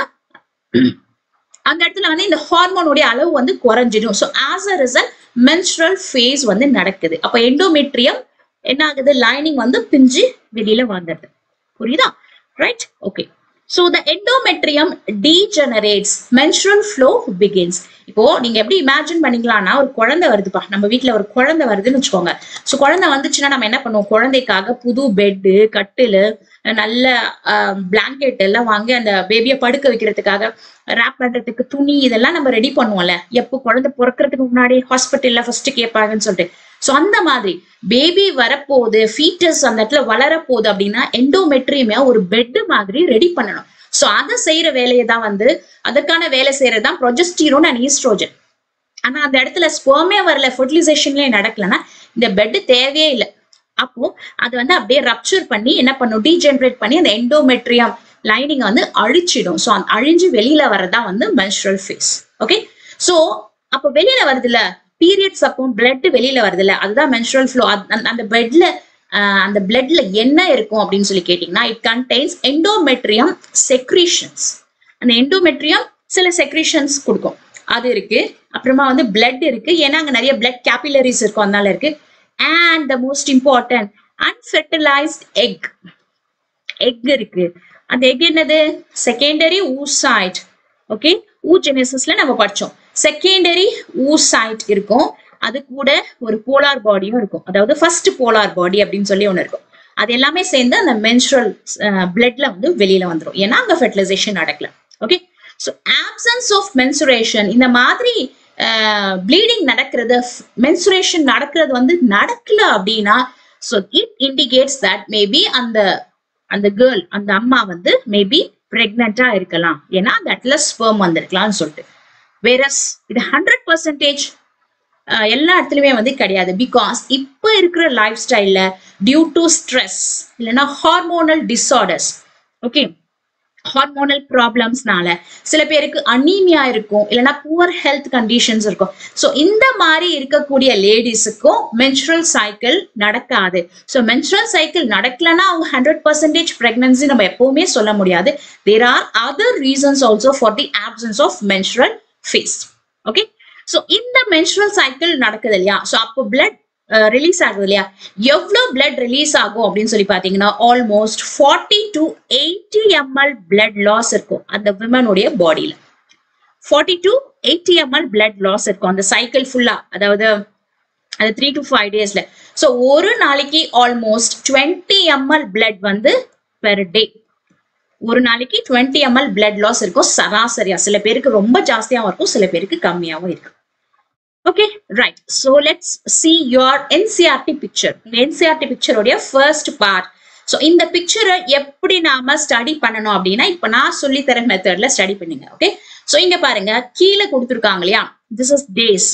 அந்த இடத்துல வந்து இந்த ஹார்மோனுடைய அளவு வந்து குறைஞ்சிடும் so as a result menstrual phase வந்து நடக்குது அப்போ எண்டோமெட்ரியம் என்ன ஆகுது லைனிங் வந்து பிஞ்சு வெளியில வந்துடுது புரியுதா right okay so the endometrium degenerates menstrual flow begins இப்போ நீங்க எப்படி இமேஜின் பண்ணிக்கலாம்னா ஒரு குழந்தை வருதுப்பா நம்ம வீட்ல ஒரு குழந்தை வருதுன்னு வச்சுக்கோங்க ஸோ குழந்தை வந்துச்சுன்னா நம்ம என்ன பண்ணுவோம் குழந்தைக்காக புது பெட்டு கட்டிலு நல்ல பிளாங்கெட் எல்லாம் வாங்கி அந்த பேபியை படுக்க வைக்கிறதுக்காக ரேப் பண்றதுக்கு துணி இதெல்லாம் நம்ம ரெடி பண்ணுவோம்ல எப்போ குழந்தை பிறக்கிறதுக்கு முன்னாடி ஹாஸ்பிட்டல்ல ஃபர்ஸ்ட் கேட்பாங்கன்னு சொல்லிட்டு ஸோ அந்த மாதிரி பேபி வரப்போகுது ஃபீட்டஸ் அந்த இடத்துல வளரப்போகுது அப்படின்னா எண்டோமெட்ரியுமே ஒரு பெட் மாதிரி ரெடி பண்ணணும் ஸோ அதை செய்யற வேலையை தான் வந்து அதற்கான வேலை செய்யறது தான் ப்ரொஜஸ்டிரோன் அண்ட் ஈஸ்ட்ரோஜன் ஆனா அந்த இடத்துல ஸ்பெர்மே வரல ஃபர்டிலைசேஷன்லயே நடக்கலன்னா இந்த பெட் தேவையே இல்லை அப்போ அது வந்து அப்படியே ரப்சர் பண்ணி என்ன பண்ணும் டீஜென்ரேட் பண்ணி அந்த எண்டோமெட்ரியம் லைனிங் வந்து அழிச்சிடும் ஸோ அந்த அழிஞ்சு வெளியில வரதான் வந்து மென்ஸ்ட்ரல் ஃபேஸ் ஓகே ஸோ அப்போ வெளியில வருதுல்ல பீரியட்ஸ் அப்போ பிளட் வெளியில வருதுல்ல அதுதான் மென்ஸ்ட்ரல் ஃப்ளோ அந்த பெட்ல அந்த பிளட்ல என்ன இருக்கும் அப்படின்னு சொல்லி கேட்டீங்கன்னா இட் கண்டெய்ன்ஸ் எண்டோமெட்ரியம் செக்ரீஷன்ஸ் அந்த எண்டோமெட்ரியம் சில செக்ரீஷன்ஸ் கொடுக்கும் அது இருக்கு அப்புறமா வந்து பிளட் இருக்கு ஏன்னா அங்க நிறைய பிளட் கேபிலரிஸ் இருக்கும் அதனால இருக்கு and the most important unfertilised egg egg இருக்கு அந்த எக் என்னது செகண்டரி ஊசைட் ஓகே ஊஜெனசிஸ்ல நம்ம படிச்சோம் செகண்டரி ஊசைட் இருக்கும் அது கூட ஒரு போலார் பாடியும் இருக்கும் அதாவது ஃபர்ஸ்ட் போலார் பாடி அப்படின்னு சொல்லி ஒன்று இருக்கும் அது எல்லாமே சேர்ந்து அந்த மென்ஸ்ட்ரல் பிளட்ல வந்து வெளியில வந்துடும் ஏன்னா அங்க ஃபெர்டிலைசேஷன் நடக்கல okay so absence of menstruation இந்த மாதிரி ப்ளீடிங் நடக்கிறது மென்சுரேஷன் நடக்கிறது வந்து நடக்கல அப்படின்னா so it indicates that maybe அந்த அந்த கேர்ள் அந்த அம்மா வந்து மேபி பிரெக்னண்டா இருக்கலாம் ஏன்னா அந்த இடத்துல ஸ்பெர்ம் வந்திருக்கலாம்னு சொல்லிட்டு வேறஸ் இது ஹண்ட்ரட் பர்சன்டேஜ் எல்லா இடத்துலயுமே வந்து கிடையாது பிகாஸ் இப்போ இருக்கிற லைஃப் ஸ்டைல்ல டியூ டு ஸ்ட்ரெஸ் இல்லைன்னா ஹார்மோனல் டிஸார்டர்ஸ் ஓகே ஹார்மோனல் ப்ராப்ளம்ஸ்னால சில பேருக்கு அனீமியா இருக்கும் இல்லைன்னா புவர் ஹெல்த் கண்டிஷன்ஸ் இருக்கும் ஸோ இந்த மாதிரி இருக்கக்கூடிய லேடிஸுக்கும் மென்சுரல் சைக்கிள் நடக்காது ஸோ மென்சுரல் சைக்கிள் நடக்கலன்னா அவங்க ஹண்ட்ரட் பர்சன்டேஜ் ப்ரெக்னன்சி நம்ம எப்பவுமே சொல்ல முடியாது there are other reasons also for the absence of menstrual phase okay so இந்த மென்சுரல் சைக்கிள் நடக்குது இல்லையா ஸோ அப்போ பிளட் ரிலீஸ் ஆகுது இல்லையா எவ்வளோ பிளட் ரிலீஸ் ஆகும் அப்படின்னு சொல்லி பார்த்தீங்கன்னா almost forty to eighty ml blood loss இருக்கும் அந்த விமனுடைய பாடியில forty to eighty ml blood loss இருக்கும் அந்த சைக்கிள் ஃபுல்லா அதாவது அது த்ரீ டு ஃபைவ் டேஸ்ல ஸோ ஒரு நாளைக்கு ஆல்மோஸ்ட் டுவெண்ட்டி எம்எல் பிளட் வந்து பெர் டே ஒரு நாளைக்கு டுவெண்ட்டி எம்எல் பிளட் லாஸ் இருக்கும் சராசரியா சில பேருக்கு ரொம்ப ஜாஸ்தியாகவும் இருக்கும் சில பேருக்கு கம்மியாகவும் இருக்கும் okay right so let's see your NCERT picture NCERT பிக்சருடைய ஃபர்ஸ்ட் பார்ட் ஸோ இந்த பிக்சரை எப்படி நாம ஸ்டடி பண்ணணும் அப்படின்னா இப்போ நான் சொல்லி தர மெத்தட்ல ஸ்டடி பண்ணுங்க ஓகே ஸோ இங்க பாருங்க கீழே கொடுத்துருக்காங்க இல்லையா this is days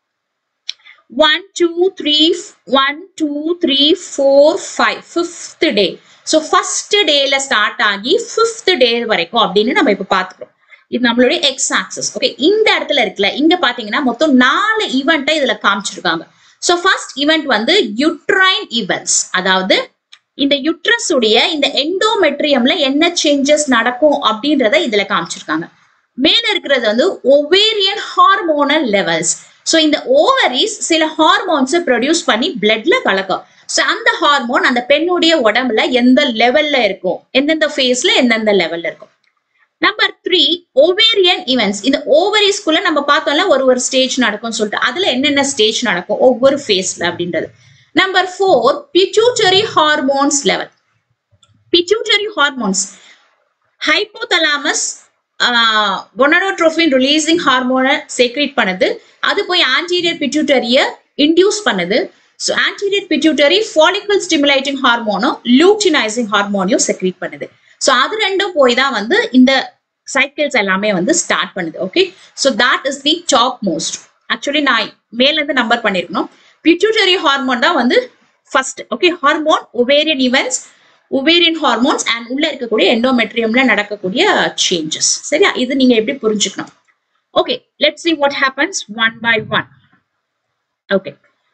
one two three one two three four five fifth day so first டேல ஸ்டார்ட் ஆகி ஃபிஃப்த் டே வரைக்கும் அப்படின்னு நம்ம இப்போ பார்த்துக்கிறோம் இது நம்மளுடைய எக்ஸ் ஆக்சஸ் ஓகே இந்த இடத்துல இருக்குல்ல இங்க பாத்தீங்கன்னா மொத்தம் நாலு ஈவெண்ட்டை இதுல காமிச்சிருக்காங்க ஸோ ஃபர்ஸ்ட் ஈவெண்ட் வந்து யுட்ரைன் ஈவெண்ட்ஸ் அதாவது இந்த யுட்ரஸ் உடைய இந்த எண்டோமெட்ரியம்ல என்ன சேஞ்சஸ் நடக்கும் அப்படின்றத இதுல காமிச்சிருக்காங்க மேல இருக்கிறது வந்து ஒவேரியன் ஹார்மோனல் லெவல்ஸ் ஸோ இந்த ஓவரிஸ் சில ஹார்மோன்ஸை ப்ரொடியூஸ் பண்ணி பிளட்ல கலக்கும் ஸோ அந்த ஹார்மோன் அந்த பெண்ணுடைய உடம்புல எந்த லெவல்ல இருக்கும் எந்தெந்த ஃபேஸ்ல எந்தெந்த லெவல்ல இருக்கும் நம்பர் த்ரீ ஓவேரியன் ஈவெண்ட்ஸ் இந்த ஓவரிஸ்குள்ள நம்ம பார்த்தோம்ல ஒரு ஒரு ஸ்டேஜ் நடக்கும்னு சொல்லிட்டு அதுல என்னென்ன ஸ்டேஜ் நடக்கும் ஒவ்வொரு ஃபேஸ்ல அப்படின்றது number four pituitary hormones level pituitary hormones hypothalamus gonadotrophin releasing ஹார்மோனை செக்ரேட் பண்ணுது அது போய் ஆன்டீரியர் பிட்யூட்டரிய இன்டியூஸ் பண்ணுது so anterior pituitary follicle stimulating ஹார்மோனும் லூட்டினைசிங் ஹார்மோனையும் செக்ரேட் பண்ணுது ஸோ அது ரெண்டும் போய் தான் வந்து இந்த சைக்கிள்ஸ் எல்லாமே வந்து ஸ்டார்ட் பண்ணுது okay so that is the topmost actually நான் மேலேருந்து நம்பர் பண்ணியிருக்கணும் பிட்யூட்டரி ஹார்மோன் தான் வந்து first okay hormone ovarian events ovarian hormones and உள்ள இருக்கக்கூடிய எண்டோமெட்ரியம்ல நடக்கக்கூடிய சேஞ்சஸ் சரியா இது நீங்க எப்படி புரிஞ்சுக்கணும் okay let see what happens one by one okay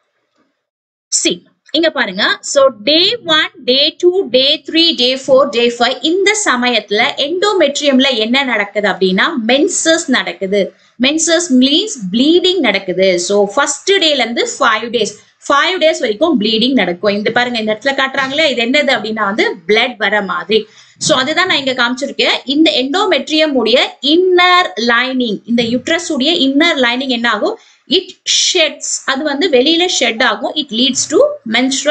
see இங்க பாருங்க so day one day two day three day four day five இந்த சமயத்துல எண்டோமெட்ரியம்ல என்ன நடக்குது அப்படின்னா மென்சஸ் நடக்குது மென்சஸ் மீன்ஸ் ப்ளீடிங் நடக்குது ஸோ ஃபர்ஸ்ட் டேல இருந்து ஃபைவ் டேஸ் ஃபைவ் டேஸ் வரைக்கும் ப்ளீடிங் நடக்கும் இந்த பாருங்க இந்த இடத்துல காட்டுறாங்களே இது என்னது அப்படின்னா வந்து பிளட் வர மாதிரி ஸோ அதுதான் நான் இங்க காமிச்சிருக்கேன் இந்த எண்டோமெட்ரியம் உடைய இன்னர் லைனிங் இந்த யுட்ரஸ் உடைய இன்னர் லைனிங் என்ன ஆகும் இட் ஷெட்ஸ் அது வந்து வெளியில ஷெட் ஆகும் it leads to menstrual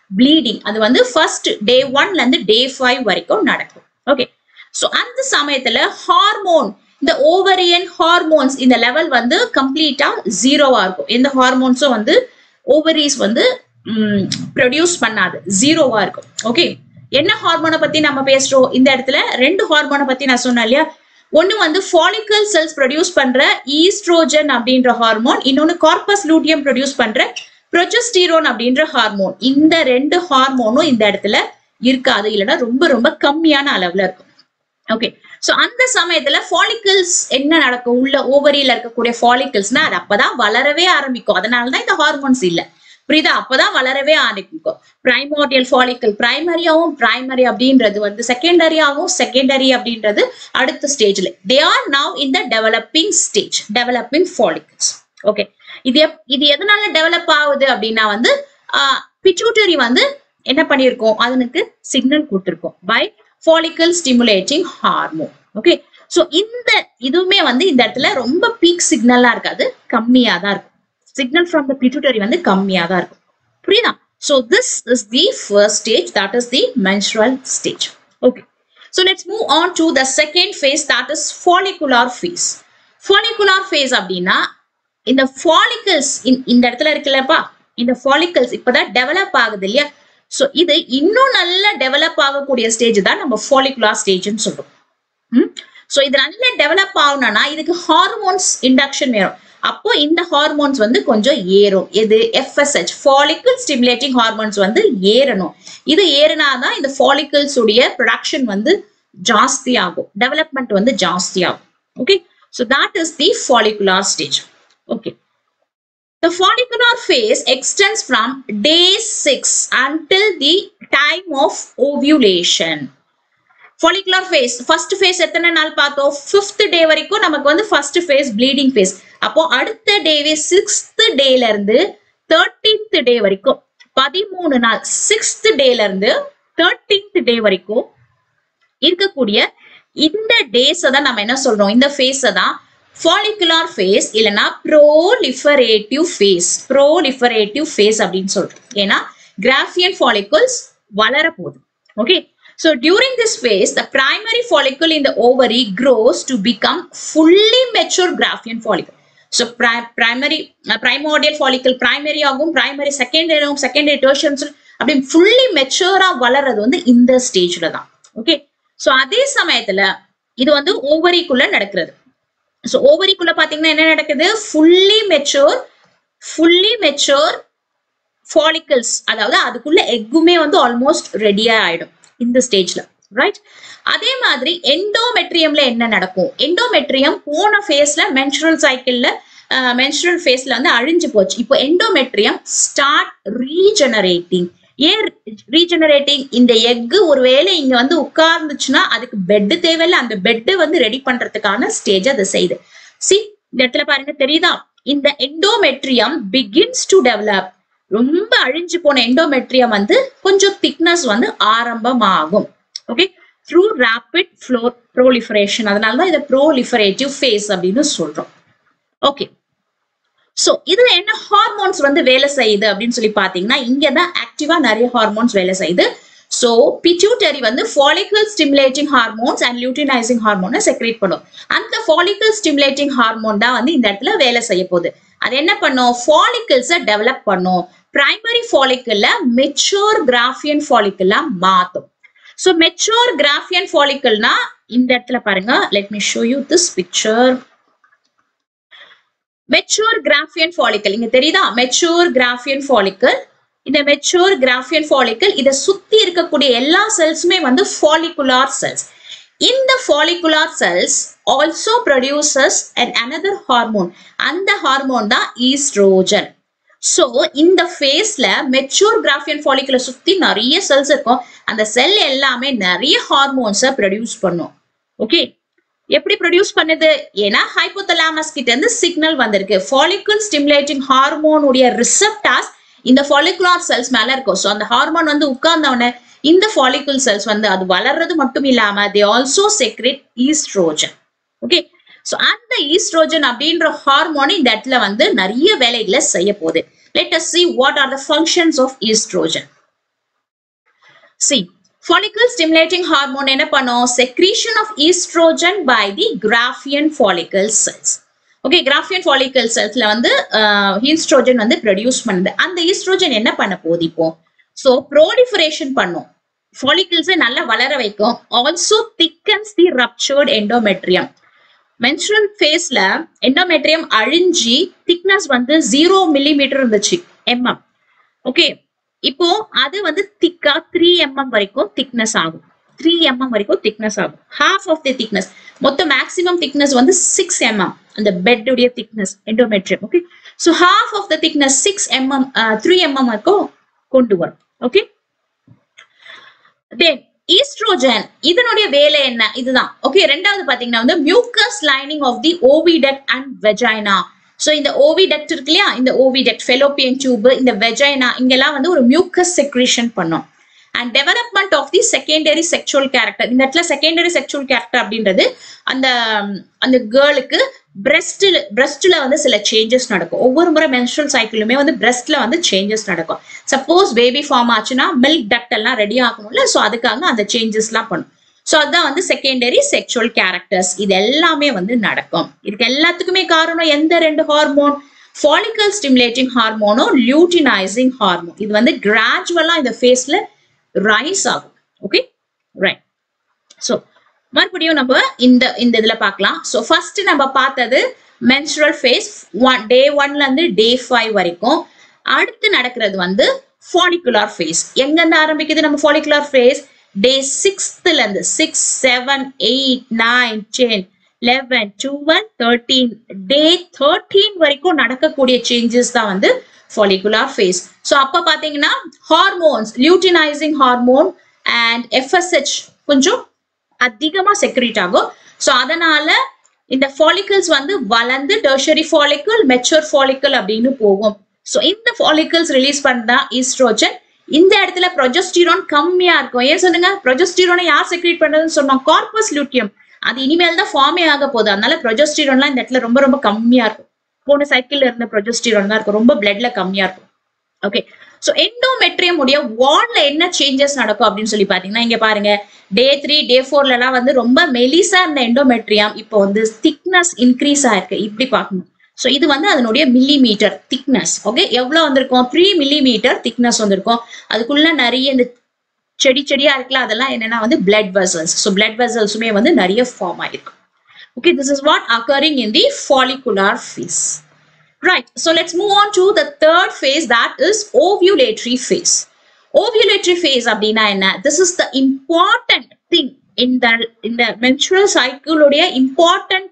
bleeding அது வந்து ஃபர்ஸ்ட் டே ஒன்ல இருந்து டே ஃபைவ் வரைக்கும் நடக்கும் ஓகே ஸோ அந்த சமயத்துல ஹார்மோன் இந்த ஓவரியன் ஹார்மோன்ஸ் இந்த லெவல் வந்து கம்ப்ளீட்டா ஜீரோவா இருக்கும் எந்த ஹார்மோன்ஸும் வந்து ஓவரிஸ் வந்து ப்ரொடியூஸ் பண்ணாது ஜீரோவா இருக்கும் ஓகே என்ன ஹார்மோனை பத்தி நம்ம பேசுறோம் இந்த இடத்துல ரெண்டு ஹார்மோனை பத்தி நான் சொன்னேன் இல்லையா ஒன்னு வந்து ஃபாலிக்கல் செல்ஸ் ப்ரொடியூஸ் பண்ற ஈஸ்ட்ரோஜன் அப்படின்ற ஹார்மோன் இன்னொன்னு கார்பஸ் லூட்டியம் ப்ரொடியூஸ் பண்ற ப்ரொஜஸ்டீரோன் அப்படின்ற ஹார்மோன் இந்த ரெண்டு ஹார்மோனும் இந்த இடத்துல இருக்காது இல்லைன்னா ரொம்ப ரொம்ப கம்மியான அளவுல இருக்கும் ஓகே சோ அந்த சமயத்துல ஃபாலிக்கல்ஸ் என்ன நடக்கும் உள்ள ஓவரியில இருக்கக்கூடிய ஃபாலிக்கல்ஸ்னா அது அப்பதான் வளரவே ஆரம்பிக்கும் அதனாலதான் இந்த ஹார்மோன்ஸ் இல்ல புரியுதா அப்பதான் வளரவே ஆரம்பிக்கும் பிரைமோடியல் ஃபாலிக்கல் பிரைமரியாவும் பிரைமரி அப்படின்றது வந்து செகண்டரியாவும் செகண்டரி அப்படின்றது அடுத்த ஸ்டேஜ்ல they are now in the developing stage developing follicles okay இது எப்- இது எதனால டெவலப் ஆகுது அப்படின்னா வந்து பிட்யூட்டரி வந்து என்ன பண்ணியிருக்கோம் அதனுக்கு சிக்னல் கொடுத்துருக்கோம் by follicle stimulating hormone okay so இந்த இதுவுமே வந்து இந்த இடத்துல ரொம்ப பீக் சிக்னலா இருக்காது கம்மியா தான் இருக்கும் சிக்னல் ஃப்ரம் த பிட்யூட்டரி வந்து கம்மியா தான் இருக்கும் புரியுதா so this is the first stage that is the menstrual stage okay so let's move on to the second phase that is follicular phase follicular phase அப்படின்னா இந்த follicles இந்- இந்த இடத்துல இருக்குல்லப்பா இந்த follicles இப்பதான் டெவலப் ஆகுது இல்லையா சோ இது இன்னும் நல்லா டெவலப் ஆகக்கூடிய ஸ்டேஜ் தான் நம்ம follicular stage-ன்னு சொல்றோம் ம் சோ இது நல்லா டெவலப் ஆகணும்னா இதுக்கு ஹார்மோன்ஸ் இண்டக்ஷன் வேணும் அப்போ இந்த ஹார்மோன்ஸ் வந்து கொஞ்சம் ஏறும் எது எஃப்எஸ்ஹெச் ஃபாலிக்கல் ஸ்டிமுலேட்டிங் ஹார்மோன்ஸ் வந்து ஏறணும் இது ஏறினாதான் இந்த ஃபாலிக்கல்ஸ் உடைய ப்ரொடக்ஷன் வந்து ஜாஸ்தி ஆகும் டெவலப்மெண்ட் வந்து ஜாஸ்தி ஆகும் okay so that is the follicular stage okay The follicular phase extends from day 6 until the time of ovulation. follicular phase first phase எத்தனை நாள் பார்த்தோம் ஃபிஃப்த் டே வரைக்கும் நமக்கு வந்து ஃபர்ஸ்ட் phase ப்ளீடிங் phase அப்போ அடுத்த டேவே சிக்ஸ்த் டேல இருந்து தேர்ட்டீன்த் டே வரைக்கும் பதிமூணு நாள் சிக்ஸ்த் டேல இருந்து தேர்ட்டீன்த் டே வரைக்கும் இருக்கக்கூடிய இந்த டேஸ் தான் நம்ம என்ன சொல்றோம் இந்த ஃபேஸ தான் ஃபாலிகுலார் ஃபேஸ் இல்லைன்னா ப்ரோலிஃபரேட்டிவ் ஃபேஸ் ப்ரோலிஃபரேட்டிவ் ஃபேஸ் அப்படின்னு சொல்றோம் ஏன்னா கிராஃபியன் ஃபாலிகல்ஸ் வளர போகுது okay So during this phase, the primary follicle in the ovary grows to become fully mature Graafian follicle. So pri- primary, uh, primordial follicle primary ஆகும் primary secondary ஆகும் secondary tertiary அப்படி fully mature-ஆ வளர்றது வந்து இந்த ஸ்டேஜ்ல தான் ஓகே சோ அதே சமயத்துல இது வந்து ஓவரிக்குள்ள நடக்கிறது சோ ஓவரிக்குள்ள பாத்தீங்கன்னா என்ன நடக்குது fully mature fully mature follicles அதாவது அதுக்குள்ள எக்குமே வந்து ஆல்மோஸ்ட் ரெடியா ஆயிடும் இந்த ஸ்டேஜ்ல ரைட் அதே மாதிரி எண்டோமெட்ரியம்ல என்ன நடக்கும் எண்டோமெட்ரியம் போன ஃபேஸ்ல மென்சுரல் சைக்கிள்ல மென்சுரல் ஃபேஸ்ல வந்து அழிஞ்சு போச்சு இப்போ எண்டோமெட்ரியம் ஸ்டார்ட் ரீஜெனரேட்டிங் ஏன் ரீஜெனரேட்டிங் இந்த எக்கு ஒருவேளை இங்க வந்து உட்கார்ந்துச்சுன்னா அதுக்கு பெட் தேவையில்ல அந்த பெட் வந்து ரெடி பண்றதுக்கான ஸ்டேஜ் அதை செய்யுது சி இந்த இடத்துல பாருங்க தெரியுதா இந்த எண்டோமெட்ரியம் பிகின்ஸ் டு டெவலப் ரொம்ப அழிஞ்சு போன எண்டோமெட்ரியம் வந்து கொஞ்சம் திக்னஸ் வந்து ஆரம்பமாகும் okay through rapid flow proliferation அதனால தான் இதை ப்ரோலிஃபரேட்டிவ் ஃபேஸ் அப்படின்னு சொல்றோம் ஓகே சோ இதுல என்ன ஹார்மோன்ஸ் வந்து வேலை செய்யுது அப்படின்னு சொல்லி பாத்தீங்கன்னா இங்க தான் ஆக்டிவா நிறைய ஹார்மோன்ஸ் வேலை செய்யுது சோ பிட்யூட்டரி வந்து follicle stimulating hormones and luteinising ஹார்மோனை செக்ரேட் பண்ணும் அந்த ஃபாலிகல் ஸ்டிமுலேட்டிங் ஹார்மோன் தான் வந்து இந்த இடத்துல வேலை செய்ய போகுது அது என்ன பண்ணும் ஃபாலிகல்ஸை டெவலப் பண்ணும் பிரைமரி ஃபாலிக்கல்ல மெச்சூர் கிராஃபியன் ஃபாலிக்கல்லா மாத்தும் ஸோ மெச்சூர் கிராஃபியன் ஃபாலிக்கல்னா இந்த இடத்துல பாருங்க let me show you this picture mature Graafian follicle இங்க தெரியுதா மெச்சூர் கிராஃபியன் ஃபாலிக்கல் இந்த மெச்சூர் கிராஃபியன் ஃபாலிக்கல் இதை சுத்தி இருக்கக்கூடிய எல்லா செல்ஸுமே வந்து ஃபாலிகுலார் செல்ஸ் இந்த follicular cells also produces and another hormone அந்த ஹார்மோன் தான் ஈஸ்ட்ரோஜன் ஸோ இந்த ஃபேஸ்ல மெச்சூர் கிராஃபியன் ஃபாலிகுலை சுத்தி நிறைய செல்ஸ் இருக்கும் அந்த செல் எல்லாமே நிறைய ஹார்மோன்ஸை ப்ரொடியூஸ் பண்ணும் ஓகே எப்படி ப்ரொடியூஸ் பண்ணுது ஏன்னா ஹைப்போதலாமஸ் கிட்ட இருந்து சிக்னல் வந்திருக்கு ஃபாலிகுல் ஸ்டிமுலேட்டிங் ஹார்மோனுடைய ரிசப்டாஸ் இந்த ஃபாலிகுலார் செல்ஸ் மேல இருக்கும் ஸோ அந்த ஹார்மோன் வந்து உட்கார்ந்தவொடனே இந்த ஃபாலிகுல் செல்ஸ் வந்து அது வளர்றது மட்டும் இல்லாம they also secrete estrogen okay so அந்த ஈஸ்ட்ரோஜன் அப்படின்ற ஹார்மோன் இந்த இடத்துல வந்து நிறைய வேலைகளை செய்ய போகுது let us see what are the functions of estrogen see follicle stimulating hormone என்ன பண்ணும் secretion of estrogen by the graphian follicle cells okay Graafian follicle செல்ஸ்ல வந்து ஈஸ்ட்ரோஜன் வந்து ப்ரொடியூஸ் பண்ணுது அந்த ஈஸ்ட்ரோஜன் என்ன பண்ண போகுது இப்போ ஸோ ப்ரோலிஃபரேஷன் பண்ணும் ஃபாலிக்கல்ஸை நல்லா வளர வைக்கும் also thickens the ruptured endometrium menstrual ஃபேஸ்ல எண்டோமெட்ரியம் அழிஞ்சி திக்னஸ் வந்து ஜீரோ மில்லிமீட்டர் இருந்துச்சு எம்எம் ஓகே இப்போ அது வந்து திக்கா த்ரீ எம்எம் வரைக்கும் திக்னஸ் ஆகும் த்ரீ எம்எம் வரைக்கும் திக்னஸ் ஆகும் ஹாஃப் ஆஃப் தி திக்னஸ் மொத்த மேக்ஸிமம் திக்னஸ் வந்து சிக்ஸ் எம்எம் அந்த பெட்டுடைய thickness endometrium okay so half of the thickness six mm three mm வரைக்கும் கொண்டு வரும் ஓகே தென் ஈஸ்ட்ரோஜன் இதனுடைய வேலை என்ன இதுதான் ஓகே ரெண்டாவது பாத்தீங்கன்னா வந்து mucus lining of the oviduct and vagina so இந்த ஓவிடக்ட் இருக்கு இல்லையா இந்த ஓவிடக்ட் ஃபெலோப்பியன் டியூப் இந்த வெஜைனா இங்கெல்லாம் வந்து ஒரு மியூக்கஸ் செக்ரீஷன் பண்ணும் and development of the secondary sexual character இந்த இடத்துல செகண்டரி செக்ஷுவல் கேரக்டர் அப்படின்றது அந்த அந்த கேர்ளுக்கு பிரெஸ்டில் பிரெஸ்ட்ல வந்து சில சேஞ்சஸ் நடக்கும் ஒவ்வொரு முறை மென்ஸ்ட்ரல் சைக்கிளுமே வந்து பிரெஸ்ட்ல வந்து சேஞ்சஸ் நடக்கும் சப்போஸ் பேபி ஃபார்ம் ஆச்சுன்னா மில்க் டக்ட் எல்லாம் ரெடி ஆகணும்ல ஸோ அதுக்காக அந்த சேஞ்சஸ்லாம் பண்ணும் ஸோ அதுதான் வந்து செகண்டரி செக்ஷுவல் கேரக்டர்ஸ் இது எல்லாமே வந்து நடக்கும் இதுக்கு எல்லாத்துக்குமே காரணம் எந்த ரெண்டு ஹார்மோன் ஃபாலிக்கல் ஸ்டிமுலேட்டிங் ஹார்மோனும் லியூட்டினைசிங் ஹார்மோன் இது வந்து கிராஜுவலா இந்த ஃபேஸ்ல ரைஸ் ஆகும் ஓகே ரைட் ஸோ மறுபடியும் நம்ம இந்த இந்த இதுல பார்க்கலாம் ஸோ ஃபர்ஸ்ட் நம்ம பார்த்தது மென்சுரல் ஃபேஸ் ஒன் டே ஒன்ல இருந்து டே ஃபைவ் வரைக்கும் அடுத்து நடக்கிறது வந்து ஃபாலிகுலார் ஃபேஸ் எங்க இருந்து ஆரம்பிக்குது நம்ம ஃபாலிகுலார் ஃபேஸ் டே சிக்ஸ்த்ல இருந்து six seven eight nine ten eleven twelve thirteen day thirteen வரைக்கும் நடக்கக்கூடிய சேஞ்சஸ் தான் வந்து ஃபாலிகுலார் ஃபேஸ் ஸோ அப்போ பார்த்தீங்கன்னா hormones luteinizing hormone and FSH கொஞ்சம் அதிகமா செக்ரேட் ஆகும் ஸோ அதனால இந்த ஃபாலிக்கல்ஸ் வந்து வளர்ந்து டெர்ஷரி ஃபாலிக்கல் மெச்சூர் ஃபாலிக்கல் அப்படின்னு போகும் ஸோ இந்த ஃபாலிக்கல்ஸ் ரிலீஸ் பண்ணா ஈஸ்ட்ரோஜன் இந்த இடத்துல ப்ரொஜஸ்டிரோன் கம்மியா இருக்கும் ஏன் சொல்லுங்க ப்ரொஜஸ்டிரோனை யார் செக்ரேட் பண்றதுன்னு சொன்னோம் கார்பஸ் லியூட்டியம் அது இனிமேல் தான் ஃபார்மே ஆக போகுது அதனால ப்ரொஜஸ்டிரோன்லாம் இந்த இடத்துல ரொம்ப ரொம்ப கம்மியா இருக்கும் போன சைக்கிள்ல இருந்த ப்ரொஜஸ்டிரோன் தான் இருக்கும் ரொம்ப பிளட்ல கம்மியா இருக்கும் ஓகே ஸோ எண்டோமெட்ரியம் உடைய வால்ல என்ன சேஞ்சஸ் நடக்கும் அப்படின்னு சொல்லி பாத்தீங்கன்னா இங்க பாருங்க டே த்ரீ டே ஃபோர்ல எல்லாம் வந்து ரொம்ப மெலிசா இருந்த எண்டோமெட்ரியம் இப்போ வந்து திக்னஸ் இன்க்ரீஸ் ஆயிருக்கு இப்படி பார்க்கணும் ஸோ இது வந்து அதனுடைய மில்லிமீட்டர் திக்னஸ் ஓகே எவ்வளோ வந்திருக்கும் த்ரீ மில்லிமீட்டர் திக்னஸ் வந்திருக்கும் அதுக்குள்ள நிறைய இந்த செடி செடியா இருக்குல்ல அதெல்லாம் என்னன்னா வந்து பிளட் வெசல்ஸ் ஸோ பிளட் வெசல்ஸுமே வந்து நிறைய ஃபார்ம் ஆயிருக்கும் okay this is what occurring in the follicular phase right so let's move on to the third phase that is ovulatory phase ovulatory phase அப்படின்னா என்ன this is the important thing in the in the menstrual cycle உடைய important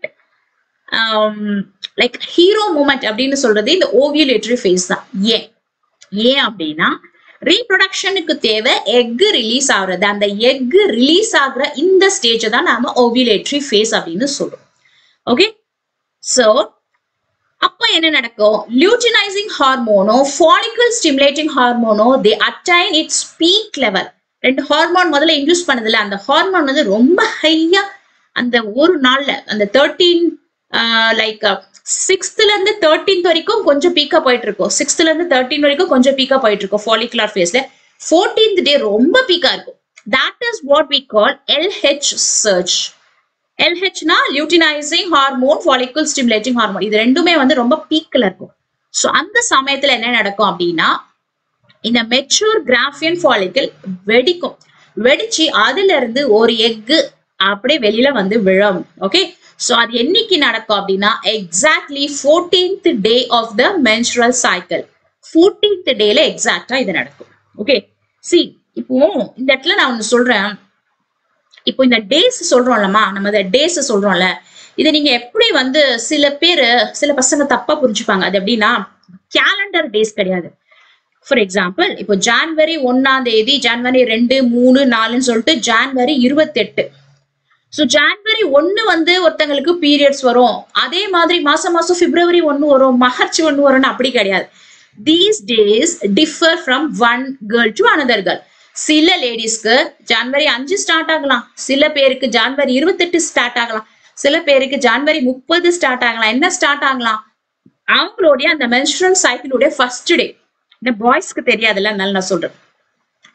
um, like hero moment அப்படின்னு சொல்றது இந்த ovulatory phase தான் ஏன் ஏன் அப்படின்னா ரீப்ரொடக்ஷனுக்கு தேவை எக் ரிலீஸ் ஆகுறது அந்த எக் ரிலீஸ் ஆகுற இந்த ஸ்டேஜை தான் நாம ஓவிலேட்டரி ஃபேஸ் அப்படின்னு சொல்றோம் ஓகே சோ அப்ப என்ன நடக்கும் லியூட்டினைசிங் ஹார்மோனோ ஃபாலிக்கல் ஸ்டிமுலேட்டிங் ஹார்மோனோ they attain its peak level ரெண்டு ஹார்மோன் முதல்ல இன்டியூஸ் பண்ணதுல அந்த ஹார்மோன் வந்து ரொம்ப ஹையா அந்த ஒரு நாள்ல அந்த தேர்ட்டீன் லைக் சிக்ஸ்த்ல இருந்து தேர்ட்டீன்த் வரைக்கும் கொஞ்சம் பீக்கா போயிட்டு இருக்கும் சிக்ஸ்த்ல இருந்து தேர்ட்டீன் வரைக்கும் கொஞ்சம் பீக்கா போயிட்டு இருக்கும் ஃபாலிகுலர் ஃபேஸ்ல ஃபோர்டீன்த் டே ரொம்ப பீக்கா இருக்கும் that is what we call LH surge எல்ஹெச்னா luteinizing hormone follicle stimulating hormone இது ரெண்டுமே வந்து ரொம்ப பீக்ல இருக்கும் ஸோ அந்த சமயத்துல என்ன நடக்கும் அப்படின்னா இந்த மெச்சூர் கிராஃபியன் ஃபாலிக்கல் வெடிக்கும் வெடிச்சு அதுல இருந்து ஒரு எக்கு அப்படியே வெளியில வந்து விழும் ஓகே ஸோ அது என்னைக்கு நடக்கும் அப்படின்னா exactly fourteenth day of the menstrual cycle fourteenth டேல எக்ஸாக்டா இது நடக்கும் ஓகே சி இப்போ இந்த இடத்துல நான் ஒன்று சொல்றேன் இப்போ இந்த டேஸ் சொல்றோம்லம்மா நம்ம இந்த டேஸ் சொல்றோம்ல இதை நீங்க எப்படி வந்து சில பேர் சில பசங்க தப்பா புரிஞ்சுப்பாங்க அது எப்படின்னா கேலண்டர் டேஸ் கிடையாது ஃபார் எக்ஸாம்பிள் இப்போ ஜான்வரி ஒன்னாம் தேதி ஜான்வரி ரெண்டு மூணு நாலுன்னு சொல்லிட்டு ஜான்வரி இருபத்தெட்டு ஸோ ஜான்வரி ஒன்று வந்து ஒருத்தங்களுக்கு பீரியட்ஸ் வரும் அதே மாதிரி மாசம் மாசம் பிப்ரவரி ஒன்று வரும் மார்ச் ஒன்று வரும்னு அப்படி கிடையாது these days differ from one girl to another girl சில லேடிஸ்க்கு ஜான்வரி அஞ்சு ஸ்டார்ட் ஆகலாம் சில பேருக்கு ஜான்வரி இருபத்தெட்டு ஸ்டார்ட் ஆகலாம் சில பேருக்கு ஜான்வரி முப்பது ஸ்டார்ட் ஆகலாம் என்ன ஸ்டார்ட் ஆகலாம் அவங்களுடைய அந்த மென்ஸ்ட்ரல் சைக்கிளுடைய ஃபர்ஸ்ட் டே இந்த பாய்ஸ்க்கு தெரியாதுல்ல அதனால நான் சொல்றேன்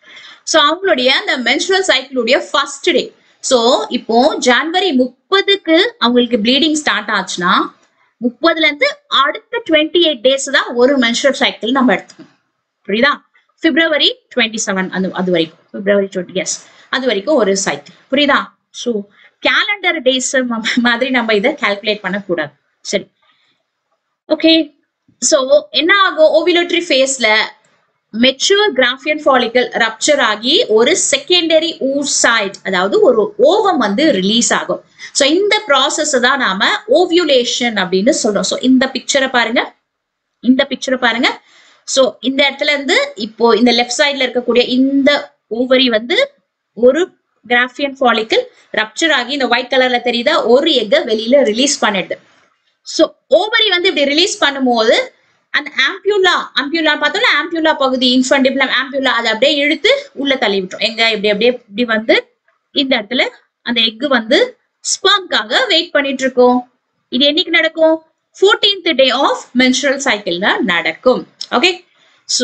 ஸோ அவங்களுடைய அந்த மென்ஸ்ட்ரல் சைக்கிளுடைய ஃபர்ஸ்ட் டே ஸோ இப்போ ஜனவரி முப்பதுக்கு அவங்களுக்கு ப்ளீடிங் ஸ்டார்ட் ஆச்சுன்னா முப்பதுல இருந்து அடுத்த டுவெண்ட்டி எயிட் டேஸ் தான் ஒரு மென்ஸ்ட்ரல் சைக்கிள் நம்ம எடுத்துக்கணும் புரியுதா பிப்ரவரி டுவெண்ட்டி செவன் அது அது வரைக்கும் பிப்ரவரி டுவெண்ட்டி எஸ் அது வரைக்கும் ஒரு சைக்கிள் புரியுதா ஸோ கேலண்டர் டேஸ் மாதிரி நம்ம இதை கால்குலேட் பண்ணக்கூடாது சரி ஓகே ஸோ என்ன ஆகும் ஓவிலோட்ரி ஃபேஸ்ல மெச்சூர் கிராஃபியன் ஃபாலிக்கல் ரப்சர் ஆகி ஒரு செகண்டரி ஊசைட் அதாவது ஒரு ஓவம் வந்து ரிலீஸ் ஆகும் ஸோ இந்த ப்ராசஸ் தான் நாம ஓவியுலேஷன் அப்படின்னு சொல்றோம் ஸோ இந்த பிக்சரை பாருங்க இந்த பிக்சரை பாருங்க ஸோ இந்த இடத்துல இருந்து இப்போ இந்த லெஃப்ட் சைட்ல இருக்கக்கூடிய இந்த ஓவரி வந்து ஒரு கிராஃபியன் ஃபாலிக்கல் ரப்சர் ஆகி இந்த ஒயிட் கலர்ல தெரியுதா ஒரு எக்கை வெளியில ரிலீஸ் பண்ணிடுது ஸோ ஓவரி வந்து இப்படி ரிலீஸ் பண்ணும்போது அந்த ஆம்பியூலா ஆம்பியூலா பார்த்தோம்னா ஆம்பியூலா பகுதி இன்ஃபண்டிபிளம் ஆம்பியூலா அதை அப்படியே இழுத்து உள்ள தள்ளி விட்டுரும் எங்க இப்படி அப்படியே இப்படி வந்து இந்த இடத்துல அந்த எக் வந்து ஸ்பாம்காக வெயிட் பண்ணிட்டு இருக்கோம் இது என்னைக்கு நடக்கும் ஃபோர்டீன்த் டே ஆஃப் மென்சுரல் சைக்கிள்ல நடக்கும் ஓகே சோ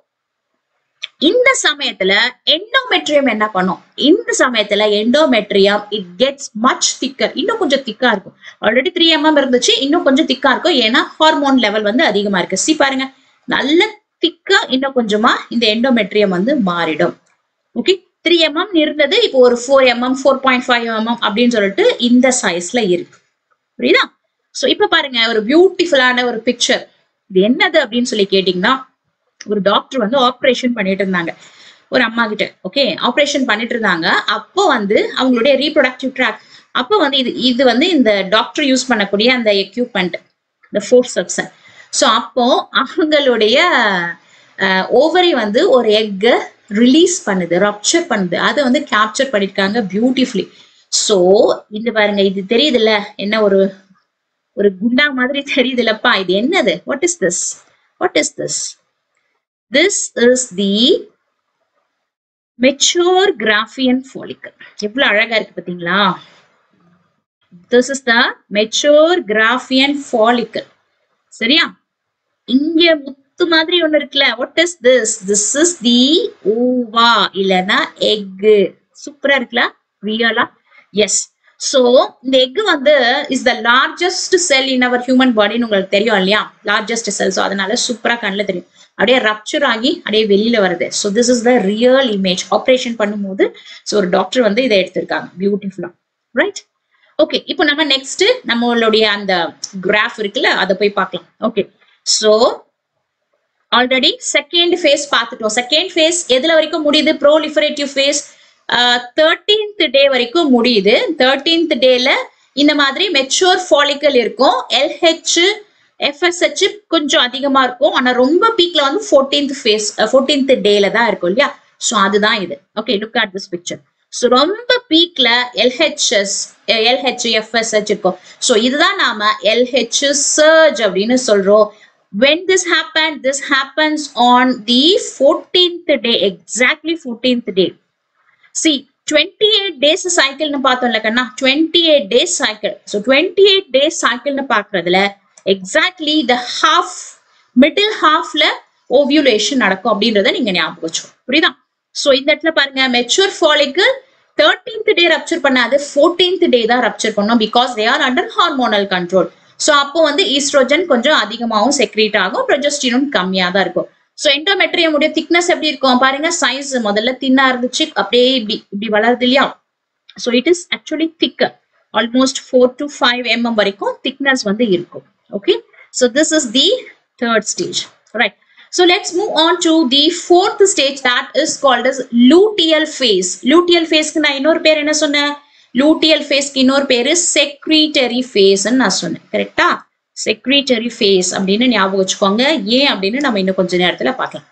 இந்த சமயத்துல எண்டோமெட்ரியம் என்ன பண்ணும் இந்த சமயத்துல எண்டோமெட்ரியம் இட் கெட்ஸ் மச் திக்கர் இன்னும் கொஞ்சம் திக்கா இருக்கும் ஆல்ரெடி த்ரீ எம்எம் இருந்துச்சு இன்னும் கொஞ்சம் திக்கா இருக்கும் ஏன்னா ஹார்மோன் லெவல் வந்து அதிகமா இருக்கு சி பாருங்க நல்ல திக்கா இன்னும் கொஞ்சமா இந்த எண்டோமெட்ரியம் வந்து மாறிடும் ஓகே த்ரீ எம்எம் இருந்தது இப்போ ஒரு four mm four point five mm அப்படின்னு சொல்லிட்டு இந்த சைஸ்ல இருக்கு புரியுதா சோ இப்ப பாருங்க ஒரு பியூட்டிஃபுல்லான ஒரு பிக்சர் இது என்னது அப்படின்னு சொல்லி கேட்டீங்கன்னா ஒரு டாக்டர் வந்து ஆப்ரேஷன் பண்ணிட்டு இருந்தாங்க ஒரு அம்மா கிட்ட ஓகே ஆப்ரேஷன் பண்ணிட்டு இருந்தாங்க அப்போ வந்து அவங்களுடைய ரீப்ரொடக்டிவ் ட்ராக் அப்போ வந்து இது இது வந்து இந்த டாக்டர் யூஸ் பண்ணக்கூடிய அந்த எக்யூப்மெண்ட் இந்த ஃபோர்ஸ் சப்சன் ஸோ அப்போ அவங்களுடைய ஓவரி வந்து ஒரு எக்கை ரிலீஸ் பண்ணுது ரப்சர் பண்ணுது அதை வந்து கேப்சர் பண்ணிருக்காங்க பியூட்டிஃபுல்லி ஸோ இது பாருங்க இது தெரியுதுல்ல என்ன ஒரு ஒரு குண்டா மாதிரி தெரியுதுல்லப்பா இது என்னது what is this what is this this is the mature Graafian follicle எவ்வளவு அழகா இருக்கு பாத்தீங்களா this is the mature Graafian follicle சரியா இங்க முத்து மாதிரி ஒண்ணு இருக்குல்ல what is this this is the ova இல்லனா எக் சூப்பரா இருக்குல்ல ரியலா எஸ் சோ இந்த எக் வந்து is the largest cell in our human பாடின்னு உங்களுக்கு தெரியும் இல்லையா லார்ஜஸ்ட் செல் ஸோ அதனால சூப்பரா கண்ணில் தெரியும் அப்படியே ரப்சர் ஆகி அப்படியே வெளியில வருது so this is the real image operation பண்ணும்போது ஸோ ஒரு டாக்டர் வந்து இதை எடுத்திருக்காங்க பியூட்டிஃபுல்லா ரைட் ஓகே இப்போ நம்ம நெக்ஸ்ட் நம்மளுடைய அந்த கிராஃப் இருக்குல்ல அதை போய் பார்க்கலாம் okay so already second phase பார்த்துட்டோம் செகண்ட் ஃபேஸ் எதுல வரைக்கும் முடியுது ப்ரோலிஃபரேட்டிவ் ஃபேஸ் தேர்ட்டீன்த் டே வரைக்கும் முடியுது தேர்ட்டீன்த் டேல இந்த மாதிரி மெச்சூர் ஃபாலிக்கல் இருக்கும் எல்ஹெச் எஃப்எஸ்ஹெச் கொஞ்சம் அதிகமா இருக்கும் ஆனா ரொம்ப பீக்ல வந்து ஃபோர்டீன்த் ஃபேஸ் ஃபோர்டீன்த் டேல தான் இருக்கும் இல்லையா ஸோ அதுதான் இது okay look at this picture so ரொம்ப பீக்ல எல்ஹெச்எஸ் எல்ஹெச் எஃப்எஸ்ஹெச் இருக்கும் ஸோ இதுதான் நாம எல்ஹெச் சர்ஜ் அப்படின்னு சொல்றோம் when this happened this happens on the 14th day exactly 14th day see 28 days cycle னு பார்த்தோம்ல கண்ணா 28 days cycle so 28 days cycle னு பார்க்கறதுல exactly the half middle halfல ovulation நடக்கும் அப்படின்றத நீங்க ஞாபகம் வச்சுக்கோ புரியுதா சோ இந்த இடத்துல பாருங்க mature follicle thirteenth day rupture பண்ணாது ஃபோர்டீன்த் டே தான் ரப்சர் பண்ணும் because they are under hormonal control so அப்போ வந்து ஈஸ்ட்ரோஜன் கொஞ்சம் அதிகமாகவும் செக்ரேட் ஆகும் ப்ரொஜஸ்டினும் கம்மியாக தான் இருக்கும் ஸோ என்டோமெட்ரியம் உடைய திக்னஸ் எப்படி இருக்கும் பாருங்க சைஸ் முதல்ல தின்னா இருந்துச்சு அப்படியே இப்படி இப்படி வளருது இல்லையா so it is actually thicker almost four to five mm வரைக்கும் திக்னஸ் வந்து இருக்கும் okay so this is the third stage right So let's move on to the fourth stage that is called as luteal phase. Luteal phase க்கு நான் இன்னொரு பேர் என்ன சொன்னேன் luteal ஃபேஸ்க்கு இன்னொரு பேரு செக்ரீட்டரி ஃபேஸ்ன்னு நான் சொன்னேன் கரெக்டா செக்ரீட்டரி ஃபேஸ் அப்படின்னு ஞாபகம் வச்சுக்கோங்க ஏன் அப்படின்னு நம்ம இன்னும் கொஞ்ச நேரத்துல பார்க்கலாம்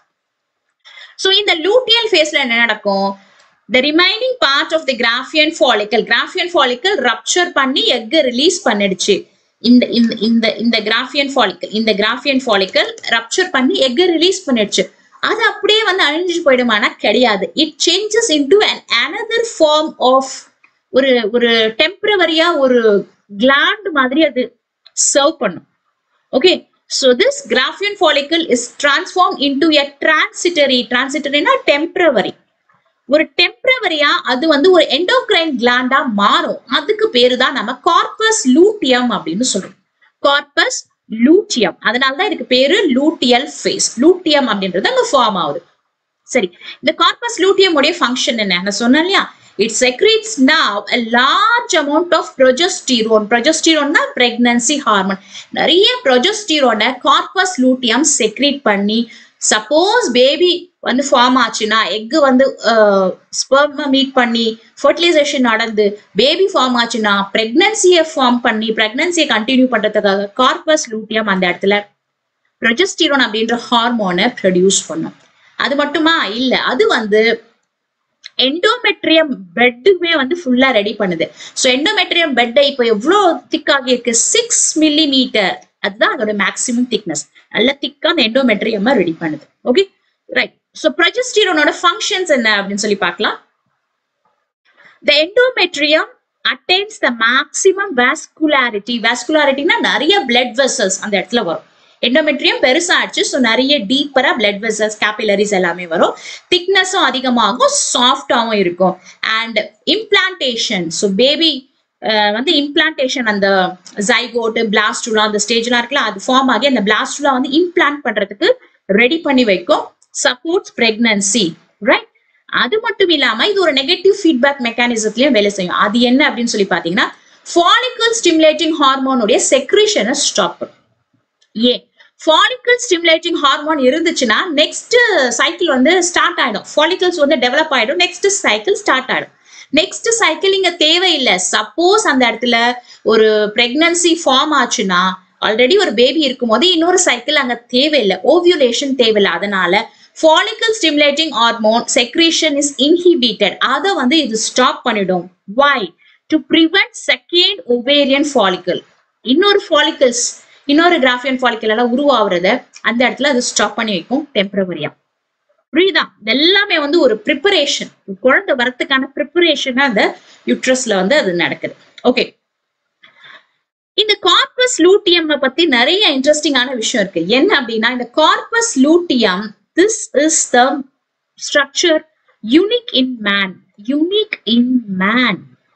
ஸோ இந்த லூட்டியல் ஃபேஸ்ல என்ன நடக்கும் the remaining part of the Graafian follicle Graafian follicle rupture பண்ணி எக் ரிலீஸ் பண்ணிடுச்சு இந்த இந்த இந்த இந்த கிராஃபியன் ஃபாலிக்கல் இந்த கிராஃபியன் ஃபாலிக்கல் ரப்சர் பண்ணி எக் ரிலீஸ் பண்ணிடுச்சு அது அப்படியே வந்து அழிஞ்சு போயிடுமானா கிடையாது it changes into an another form of ஒரு ஒரு டெம்பரவரியா ஒரு கிளாண்ட் மாதிரி அது சர்வ் பண்ணும் okay so this Graafian follicle is transform into a transitory டிரான்சிட்டரினா டெம்பரவரி ஒரு டெம்பரவரியா அது வந்து ஒரு எண்டோக்ரைன் கிளாண்டா மாறும் அதுக்கு பேரு தான் நம்ம கார்பஸ் லூட்டியம் அப்படின்னு சொல்றோம் கார்பஸ் லூட்டியம் அதனாலதான் இதுக்கு பேரு லூட்டியல் ஃபேஸ் லூட்டியம் அப்படின்றது அங்க ஃபார்ம் ஆகுது சரி இந்த கார்பஸ் லூட்டியம் உடைய ஃபங்க்ஷன் என்ன நான் சொன்னேன் இல்லையா it secretes now a large amount of progesterone progesterone தான் pregnancy ஹார்மோன் நிறைய ப்ரொஜெஸ்டிரோனை கார்பஸ் லூட்டியம் செக்ரீட் பண்ணி சப்போஸ் பேபி வந்து ஃபார்ம் ஆச்சுன்னா எக் வந்து ஸ்பெர்ம் மீட் பண்ணி ஃபர்டிலைசேஷன் நடந்து பேபி ஃபார்ம் ஆச்சுன்னா பிரெக்னன்சியை ஃபார்ம் பண்ணி பிரெக்னன்சியை கண்டினியூ பண்றதுக்காக கார்பஸ் லூட்டியம் அந்த இடத்துல ப்ரொஜெஸ்டிரோன் அப்படின்ற ஹார்மோனை ப்ரொடியூஸ் பண்ணும் அது மட்டுமா இல்ல அது வந்து எண்டோமெட்ரியம் பெட்டுமே வந்து ஃபுல்லா ரெடி பண்ணுது ஸோ எண்டோமெட்ரியம் பெட்டை இப்போ எவ்வளோ திக்காகி இருக்கு சிக்ஸ் மில்லி மீட்டர் அதுதான் அதோட மேக்ஸிமம் திக்னஸ் நல்ல திக்கா அந்த எண்டோமெட்ரியம் ரெடி பண்ணுது ஓகே ரைட் ஸோ ப்ரொஜெஸ்டிரோனோட ஃபங்க்ஷன்ஸ் என்ன அப்படின்னு சொல்லி பார்க்கலாம் the endometrium attains the maximum vascularity vascularityனா நிறைய blood vessels அந்த இடத்துல வரும் எண்டோமெட்ரியம் பெருசாச்சு ஸோ நிறைய டீப்பரா blood vessels capillaries எல்லாமே வரும் திக்னஸும் அதிகமாகும் சாஃப்டாகவும் இருக்கும் அண்ட் இம்ப்ளான்டேஷன் ஸோ பேபி வந்து இம்ப்ளான்டேஷன் அந்த ஜைகோட்டு பிளாஸ்டுலா அந்த ஸ்டேஜ்லாம் இருக்குல்ல அது ஃபார்ம் ஆகி அந்த பிளாஸ்டுலா வந்து இம்ப்ளான்ட் பண்றதுக்கு ரெடி பண்ணி வைக்கும் சப்போர்ட்ஸ் பிரெக்னன்சி ரைட் அது மட்டும் இல்லாம இது ஒரு நெகட்டிவ் ஃபீட்பேக் மெக்கானிசத்துலயும் வேலை செய்யும் அது என்ன அப்படின்னு சொல்லி பாத்தீங்கன்னா ஃபாலிக்கல் ஸ்டிமுலேட்டிங் ஹார்மோனுடைய செக்ரேஷனை ஸ்டாப் பண்ணும் ஏன் ஃபாலிக்கல் ஸ்டிமுலேட்டிங் ஹார்மோன் இருந்துச்சுன்னா நெக்ஸ்ட் சைக்கிள் வந்து ஸ்டார்ட் ஆயிடும் ஃபாலிக்கல்ஸ் வந்து டெவலப் ஆயிடும் நெக்ஸ்ட் சைக்கிள் ஸ்டார்ட் ஆயிடும் நெக்ஸ்ட் சைக்கிள் இங்க தேவையில்லை சப்போஸ் அந்த இடத்துல ஒரு பிரெக்னன்சி ஃபார்ம் ஆச்சுன்னா ஆல்ரெடி ஒரு பேபி இருக்கும்போது இன்னொரு சைக்கிள் அங்க தேவையில்லை ஓவியுலேஷன் தேவையில்லை அதனால follicle stimulating hormone secretion is inhibited அதை வந்து இது ஸ்டாப் பண்ணிடும் why to prevent second ovarian follicle இன்னொரு ஃபாலிக்கல்ஸ் இன்னொரு கிராஃபியன் ஃபாலிக்கல் எல்லாம் உருவாகிறத அந்த இடத்துல அது ஸ்டாப் பண்ணி வைக்கும் டெம்பரவரியா புரியுதா இது எல்லாமே வந்து ஒரு ப்ரிப்பரேஷன் குழந்தை வரத்துக்கான ப்ரிப்பரேஷனா அந்த யுட்ரஸ்ல வந்து அது நடக்குது ஓகே இந்த கார்பஸ் லூட்டியம் பத்தி நிறைய இன்ட்ரெஸ்டிங்கான விஷயம் இருக்கு என்ன அப்படின்னா இந்த corpus luteum this is the structure unique in man unique in man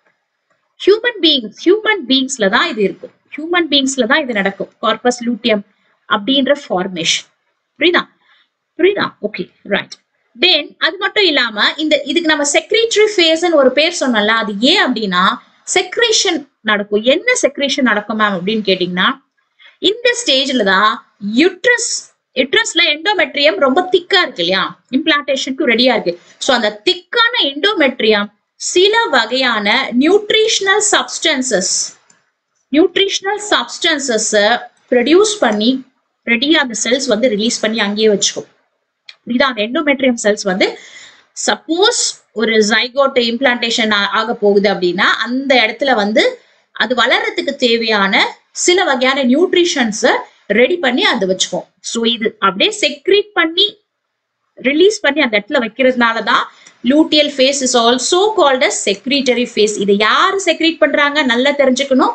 human beings human பீயிங்ஸ்ல தான் இது இருக்கும் ஹியூமன் பீயிங்ஸ்ல தான் இது நடக்கும் கார்பஸ் லூட்டியம் அப்படின்ற ஃபார்மேஷன் புரியுதா புரியுதா ஓகே ரைட் தென் அது மட்டும் இல்லாம இந்த இதுக்கு நம்ம செக்ரேட்டரி ஃபேஸ்ன்னு ஒரு பேர் சொன்னோம்ல அது ஏன் அப்படின்னா செக்ரேஷன் நடக்கும் என்ன செக்ரேஷன் நடக்கும் மேம் அப்படின்னு கேட்டீங்கன்னா இந்த ஸ்டேஜ்ல தான் யுட்ரஸ் யுட்ரஸ்ல எண்டோமெட்ரியம் ரொம்ப திக்கா இருக்கு இல்லையா இம்ப்ளான்டேஷனுக்கு ரெடியா இருக்கு ஸோ அந்த திக்கான எண்டோமெட்ரியம் சில வகையான nutritional substances nutritional substances produce பண்ணி ரெடியா அந்த செல்ஸ் வந்து ரிலீஸ் பண்ணி அங்கேயே வச்சுக்கும் புரியுதா அந்த எண்டோமெட்ரியம் செல்ஸ் வந்து சப்போஸ் ஒரு ஜைகோட் இம்ப்ளான்டேஷன் ஆக போகுது அப்படின்னா அந்த இடத்துல வந்து அது வளர்றதுக்கு தேவையான சில வகையான நியூட்ரிஷன்ஸை ரெடி பண்ணி அதை வச்சுக்கும் ஸோ இது அப்படியே செக்ரீட் பண்ணி ரிலீஸ் பண்ணி அந்த இடத்துல வைக்கிறதுனால தான் luteal phase is also called a secretory phase இதை யார் செக்ரீட் பண்றாங்க நல்லா தெரிஞ்சுக்கணும்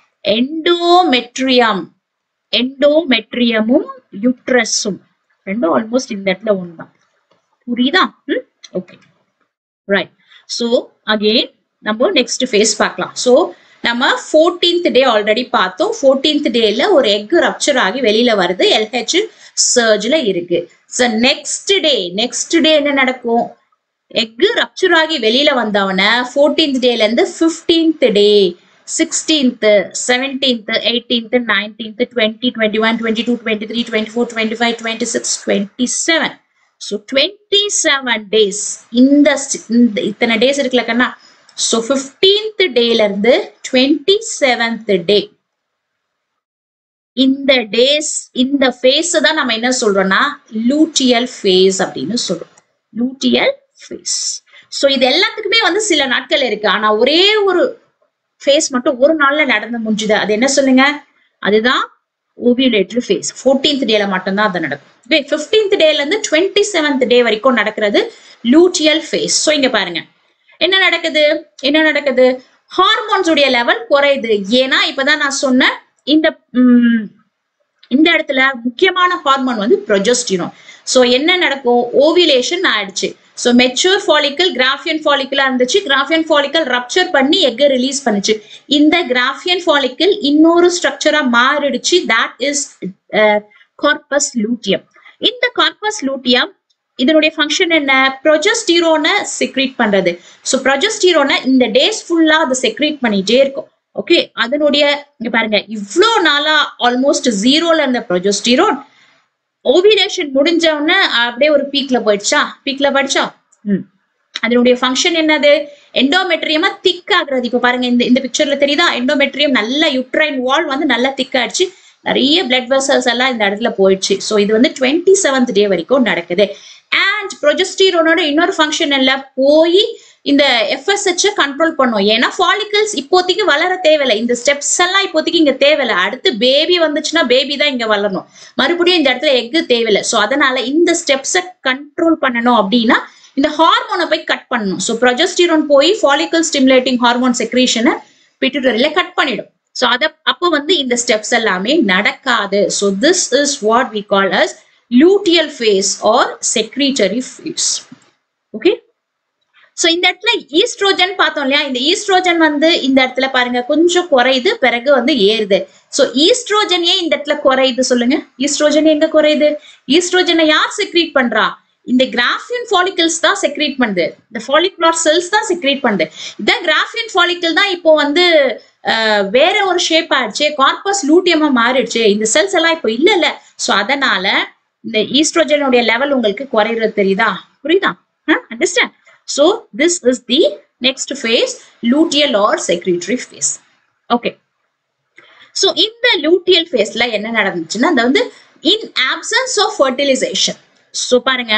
எண்டோமெட்ரியம் எண்டோமெட்ரியமும் யுட்ரஸும் ரெண்டும் ஆல்மோஸ்ட் இந்த இடத்துல ஒண்ணுதான் புரியுதா ம் ஓகே ரைட் ஸோ அகெயின் நம்ம நெக்ஸ்ட் ஃபேஸ் பார்க்கலாம் ஸோ நம்ம ஃபோர்டீன்த் டே ஆல்ரெடி பார்த்தோம் ஃபோர்டீன்த் டேல ஒரு எக் ரப்சர் ஆகி வெளியில வருது எல்ஹெச் சர்ஜ்ல இருக்கு so next day next day என்ன நடக்கும் எக் ரப்சர் ஆகி வெளியில வந்தவன ஃபோர்டீன்த் டேல இருந்து fifteenth day sixteenth seventeenth eighteenth nineteenth twenty twenty one twenty two twenty three twenty four twenty five twenty six twenty seven so twenty seven days இந்த st- இந்த இத்தனை டேஸ் இருக்குல்ல கண்ணா ஸோ ஃபிஃப்டீன்த் டேல இருந்து டுவெண்ட்டி செவன்த் டே இந்த days இந்த face தான் நம்ம என்ன சொல்றோம்னா லூட்டியல் ஃபேஸ் அப்படின்னு சொல்றோம் லூட்டியல் ஃபேஸ் ஸோ இது எல்லாத்துக்குமே வந்து சில நாட்கள் இருக்கு ஆனா ஒரே ஒரு ஃபேஸ் மட்டும் ஒரு நாள்ல நடந்து முடிஞ்சுது அது என்ன சொல்லுங்க அதுதான் ஓவியுலேட்டரி ஃபேஸ் ஃபோர்டீன்த் டேல மட்டும்தான் அது நடக்கும் ஓகே ஃபிஃப்டீன்த் டேல இருந்து டுவெண்ட்டி செவன்த் டே வரைக்கும் நடக்கிறது லூட்டியல் ஃபேஸ் ஸோ இங்க பாருங்க என்ன நடக்குது என்ன நடக்குது ஹார்மோன்ஸ் உடைய லெவல் குறையுது ஏன்னா இப்பதான் நான் சொன்னேன் இந்த ம், இந்த இடத்துல முக்கியமான ஹார்மோன் வந்து ப்ரொஜெஸ்டிரோன் ஸோ என்ன நடக்கும் ஓவிலேஷன் ஆயிடுச்சு ஸோ மெச்சூர் ஃபாலிக்கல் கிராஃபியன் ஃபாலிக்கலா இருந்துச்சு கிராஃபியன் ஃபாலிக்கல் ரப்சர் பண்ணி எக்கை ரிலீஸ் பண்ணுச்சு இந்த கிராஃபியன் ஃபாலிக்கல் இன்னொரு ஸ்ட்ரக்சரா மாறிடுச்சு தட் இஸ் கார்பஸ் லூட்டியம் இந்த கார்பஸ் லூட்டியம் இதனுடைய ஃபங்க்ஷன் என்ன ப்ரொஜஸ்டிரோனை செக்ரீட் பண்றது ஸோ ப்ரொஜஸ்டிரோனை இந்த டேஸ் ஃபுல்லா அதை செக்ரீட் பண்ணிட்டே இருக்கும் ஓகே அதனுடைய இங்க பாருங்க இவ்வளோ நாளா ஆல்மோஸ்ட் ஜீரோல இருந்த ப்ரொஜஸ்டிரோன் ஓவிலேஷன் முடிஞ்ச உடனே அப்படியே ஒரு பீக்ல போயிடுச்சா பீக்ல போயிடுச்சா ம் அதனுடைய ஃபங்க்ஷன் என்னது எண்டோமெட்ரியமா திக் ஆகுறது இப்ப பாருங்க இந்த இந்த பிக்சர்ல தெரியுதா எண்டோமெட்ரியம் நல்ல யுட்ரைன் வால் வந்து நல்லா திக் ஆயிடுச்சு நிறைய பிளட் வெசல்ஸ் எல்லாம் இந்த இடத்துல போயிடுச்சு ஸோ இது வந்து டுவெண்ட்டி செவன்த் டே வரைக்கும் நடக்குது அண்ட் ப்ரொஜஸ்டிரோனோட இன்னொரு ஃபங்க்ஷன் எல்லாம் போய் இந்த எஃப்எஸ்ஹெச் கண்ட்ரோல் பண்ணும் ஏன்னா ஃபாலிகல்ஸ் இப்போதைக்கு வளர தேவையில்லை இந்த ஸ்டெப்ஸ் எல்லாம் இப்போதைக்கு இங்க தேவையில்லை அடுத்து பேபி வந்துச்சுன்னா பேபி தான் இங்க வளரணும் மறுபடியும் இந்த இடத்துல எக்கு தேவையில்லை ஸோ அதனால இந்த ஸ்டெப்ஸை கண்ட்ரோல் பண்ணணும் அப்படின்னா இந்த ஹார்மோனை போய் கட் பண்ணணும் ஸோ ப்ரொஜஸ்டிரோன் போய் ஃபாலிக்கல் ஸ்டிமுலேட்டிங் ஹார்மோன் செக்ரீஷனை பிட்டுட்டரியில கட் பண்ணிடும் ஸோ அத அப்போ வந்து இந்த ஸ்டெப்ஸ் எல்லாமே நடக்காது so this is what we call as luteal phase or secretory phase okay so இந்த இடத்துல ஈஸ்ட்ரோஜன் பார்த்தோம் இல்லையா இந்த ஈஸ்ட்ரோஜன் வந்து இந்த இடத்துல பாருங்க கொஞ்சம் குறையுது பிறகு வந்து ஏறுது சோ ஈஸ்ட்ரோஜன் ஏன் இந்த இடத்துல குறையுது சொல்லுங்க ஈஸ்ட்ரோஜன் எங்க குறையுது ஈஸ்ட்ரோஜனை யார் செக்ரீட் பண்றா இந்த கிராஃபியன் ஃபாலிகல்ஸ் தான் செக்ரீட் பண்ணுது இந்த ஃபாலிகுலார் செல்ஸ் தான் செக்ரீட் பண்ணுது இதான் கிராஃபியன் ஃபாலிக்கல் தான் இப்போ வந்து அஹ், வேற ஒரு ஷேப் ஆயிடுச்சு கார்பஸ் லூட்டியமா மாறிடுச்சு இந்த செல்ஸ் எல்லாம் இப்போ இல்ல இல்ல சோ அதனால இந்த ஈஸ்ட்ரோஜனுடைய லெவல் உங்களுக்கு குறையிறது தெரியுதா புரியுதா understand So this is the next phase, luteal or secretory phase. Okay. So இந்த luteal phaseல என்ன நடந்துச்சுன்னா அது வந்து in absence of fertilization. So பாருங்க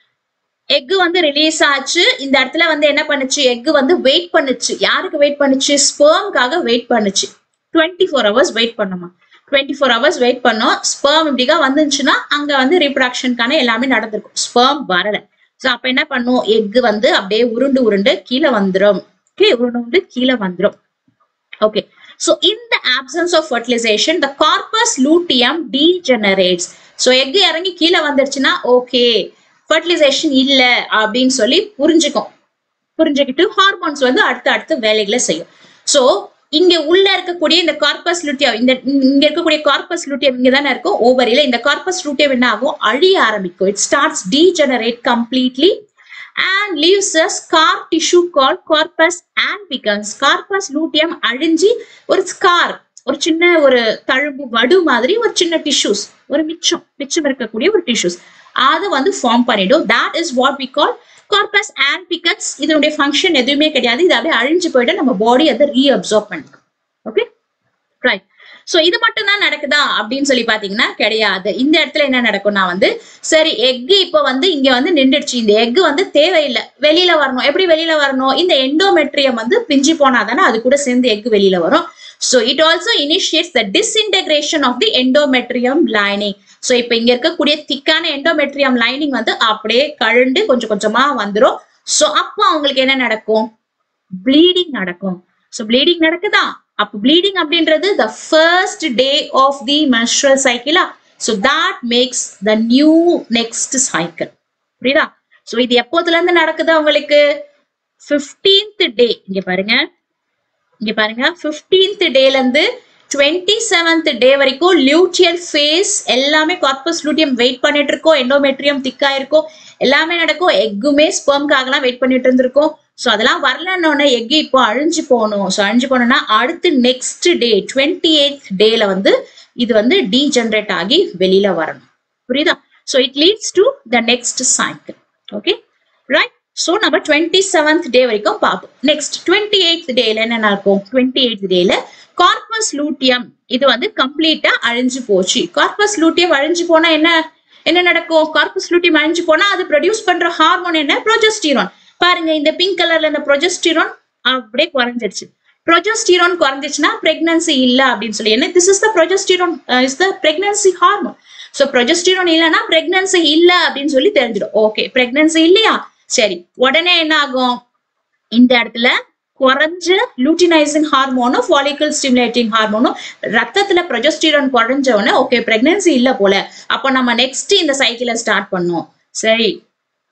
எக் வந்து ரிலீஸ் ஆச்சு இந்த இடத்துல வந்து என்ன பண்ணுச்சு எக் வந்து வெயிட் பண்ணுச்சு யாருக்கு வெயிட் பண்ணுச்சு ஸ்பெர்ம்காக வெயிட் பண்ணுச்சு டுவெண்ட்டி ஃபோர் ஹவர்ஸ் வெயிட் பண்ணுமா டுவெண்ட்டி ஃபோர் ஹவர்ஸ் வெயிட் பண்ணோம் ஸ்பெர்ம் இப்படிக்கா வந்துச்சுன்னா அங்க வந்து ரீப்ரொடக்ஷனுக்கான எல்லாமே நடந்திருக்கும் ஸ்பெர்ம் வரல ஸோ அப்ப என்ன பண்ணும் எக் வந்து அப்படியே உருண்டு உருண்டு கீழே வந்துரும் ஓகே உருண்டு உருண்டு கீழே வந்துரும் ஓகே ஸோ இந்த absence of fertilization the corpus luteum degenerates so egg இறங்கி கீழே வந்துருச்சுன்னா ஓகே ஃபர்டிலைசேஷன் இல்ல அப்படின்னு சொல்லி புரிஞ்சுக்கும் புரிஞ்சுக்கிட்டு ஹார்மோன்ஸ் வந்து அடுத்து அடுத்து வேலைகளை செய்யும் ஸோ இங்க உள்ள இருக்கக்கூடிய இந்த கார்பஸ் லூட்டியம் இந்த இங்க இருக்கக்கூடிய கார்பஸ் லூட்டியம் இங்க தானே இருக்கும் ஓவரியில இந்த கார்பஸ் லூட்டியம் என்ன ஆகும் அழிய ஆரம்பிக்கும் it starts degenerate completely and leaves a scar tissue call corpus albicans corpus luteum அழிஞ்சி ஒரு ஸ்கார் ஒரு சின்ன ஒரு தழும்பு வடு மாதிரி ஒரு சின்ன டிஷ்யூஸ் ஒரு மிச்சம் மிச்சம் இருக்கக்கூடிய ஒரு டிஷ்யூஸ் அதை வந்து ஃபார்ம் பண்ணிடும் that is what we call corpus albicans இதனுடைய ஃபங்க்ஷன் எதுவுமே கிடையாது இது அப்படியே அழிஞ்சு போயிட்டு நம்ம பாடி அதை ரீஅப்சார்ப் பண்ணிக்கும் ஓகே ரைட் சோ இது மட்டும் தான் நடக்குதா அப்படின்னு சொல்லி பாத்தீங்கன்னா கிடையாது இந்த இடத்துல என்ன நடக்கும்னா வந்து சரி எக் இப்ப வந்து இங்க வந்து நின்றுடுச்சு இந்த எக் வந்து தேவையில்லை வெளியில வரணும் எப்படி வெளியில வரணும் இந்த எண்டோமெட்ரியம் வந்து பிஞ்சு போனாதானே அது கூட சேர்ந்து எக் வெளியில வரும் so it also initiates the disintegration of the endometrium lining so இப்ப இங்க இருக்கக்கூடிய திக்கான எண்டோமெட்ரியம் லைனிங் வந்து அப்படியே கழண்டு கொஞ்சம் கொஞ்சமா வந்துரும் so அப்போ அவங்களுக்கு என்ன நடக்கும் ப்ளீடிங் நடக்கும் ஸோ ப்ளீடிங் நடக்குதா அப்போ ப்ளீடிங் அப்படின்றது the first day of the menstrual சைக்கிளா so that makes the new next cycle புரியுதா ஸோ இது எப்போதுல இருந்து நடக்குது உங்களுக்கு ஃபிஃப்டீன்த் டே இங்க பாருங்க இங்க பாருங்க ஃபிஃப்டீன்த் டேல இருந்து டுவெண்ட்டி செவன்த் டே வரைக்கும் லியூட்டியல் ஃபேஸ் எல்லாமே கார்பஸ் லூட்டியம் வெயிட் பண்ணிட்டு இருக்கோம் எண்டோமெட்ரியம் திக்கா இருக்கும் எல்லாமே நடக்கும் எக்குமே ஸ்பெர்ம்காகலாம் வெயிட் பண்ணிட்டு இருந்திருக்கோம் ஸோ அதெல்லாம் வரலன்னொன்னே எக் இப்போ அழிஞ்சு போகணும் ஸோ அழிஞ்சு போனோம்னா அடுத்து நெக்ஸ்ட் டே டுவெண்ட்டி எய்த் டேல வந்து இது வந்து டீஜென்ரேட் ஆகி வெளியில வரணும் புரியுதா so it leads to the next cycle okay right so நம்ம டுவெண்ட்டி செவன்த் டே வரைக்கும் பார்ப்போம் நெக்ஸ்ட் டுவெண்ட்டி எய்த் டேல என்ன நடக்கும் டுவெண்ட்டி எய்த் டேல கார்பஸ் லூட்டியம் இது வந்து கம்ப்ளீட்டா அழிஞ்சு போச்சு கார்பஸ் லூட்டியம் அழிஞ்சு போனா என்ன என்ன நடக்கும் கார்பஸ் லூட்டியம் அழிஞ்சு போனா அது ப்ரொடியூஸ் பண்ற ஹார்மோன் என்ன ப்ரொஜஸ்டிரான் பாருங்க இந்த பிங்க் கலர்ல இந்த ப்ரொஜஸ்டிரான் அப்படியே குறைஞ்சிருச்சு ப்ரொஜஸ்டிரான் குறைஞ்சிச்சுன்னா பிரெக்னன்சி இல்ல அப்படின்னு சொல்லி என்ன this is the progesterone is the pregnancy hormone so progesterone இல்லைன்னா பிரெக்னன்சி இல்ல அப்படின்னு சொல்லி தெரிஞ்சிடும் ஓகே பிரெக்னன்சி இல்லையா சரி உடனே என்ன ஆகும் இந்த இடத்துல குறைஞ்ச லூட்டினைசிங் ஹார்மோனும் ஃபாலிக்கல் ஸ்டிமுலேட்டிங் ஹார்மோனும் ரத்தத்துல ப்ரொஜஸ்டிரான் குறைஞ்ச உடனே ஓகே பிரெக்னன்சி இல்ல போல அப்போ நம்ம நெக்ஸ்ட் இந்த சைக்கிளை ஸ்டார்ட் பண்ணோம் சரி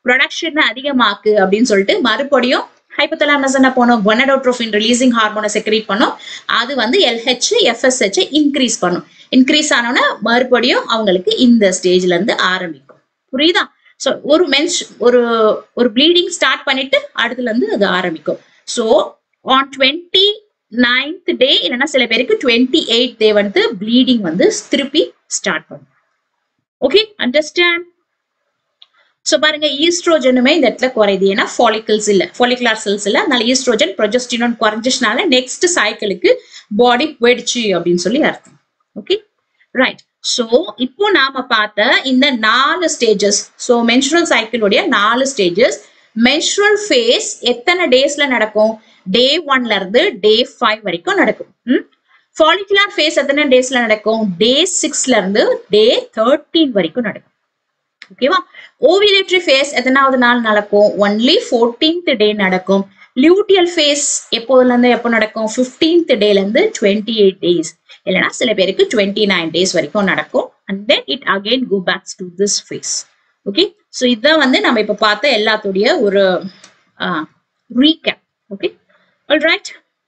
ப்ரொடக்ஷன் அதிகமாக்கு அப்படின்னு சொல்லிட்டு மறுபடியும் ஹைப்போதலாமஸ் என்ன பண்ணும் குவனடோட்ரோஃபின் ரிலீசிங் ஹார்மோனை செக்ரேட் பண்ணும் அது வந்து எல்ஹெச் எஃப்எஸ்ஹெச் இன்க்ரீஸ் பண்ணும் இன்க்ரீஸ் ஆனோன்னா மறுபடியும் அவங்களுக்கு இந்த ஸ்டேஜ்ல இருந்து ஆரம்பிக்கும் புரியுதா ஸோ ஒரு மென்ஸ் ஒரு ஒரு ப்ளீடிங் ஸ்டார்ட் பண்ணிட்டு அடுத்துல இருந்து அது ஆரம்பிக்கும் so on twenty ninth day இல்லைன்னா சில பேருக்கு டுவெண்ட்டி எயிட் டே வந்து ப்ளீடிங் வந்து திருப்பி ஸ்டார்ட் பண்ணும் ஓகே அண்டர்ஸ்டாண்ட் ஸோ பாருங்க ஈஸ்ட்ரோஜனுமே இந்த இடத்துல குறையுது ஏன்னா ஃபாலிகல்ஸ் இல்ல ஃபாலிகுலார் செல்ஸ் இல்ல அதனால ஈஸ்ட்ரோஜன் ப்ரொஜஸ்டினோன் குறைஞ்சிச்சுனால நெக்ஸ்ட் சைக்கிளுக்கு பாடி போயிடுச்சு அப்படின்னு சொல்லி அர்த்தம் ஓகே ரைட் ஸோ இப்போ நாம பார்த்த இந்த நாலு ஸ்டேஜஸ் ஸோ மென்சுரல் சைக்கிளுடைய நாலு ஸ்டேஜஸ் மென்சுரல் ஃபேஸ் எத்தனை டேஸ்ல நடக்கும் டே ஒன்ல இருந்து டே ஃபைவ் வரைக்கும் நடக்கும் ஃபாலிகுலார் ஃபேஸ் எத்தனை டேஸ்ல நடக்கும் டே சிக்ஸ்ல இருந்து டே தேர்ட்டீன் வரைக்கும் நடக்கும் ஓகேவா ஓவிலேட்டரி ஃபேஸ் எத்தனாவது நாள் நடக்கும் ஒன்லி ஃபோர்டீன்த் டே நடக்கும் லியூட்டியல் ஃபேஸ் எப்போதுல இருந்து எப்போ நடக்கும் ஃபிஃப்டீன்த் டேல இருந்து டுவெண்ட்டி எயிட் டேஸ் இல்லைன்னா சில பேருக்கு டுவெண்ட்டி நைன் டேஸ் வரைக்கும் நடக்கும் and then it again go backs to this phase okay so இதுதான் வந்து நம்ம இப்போ பார்த்த எல்லாத்துடைய ஒரு recap okay all right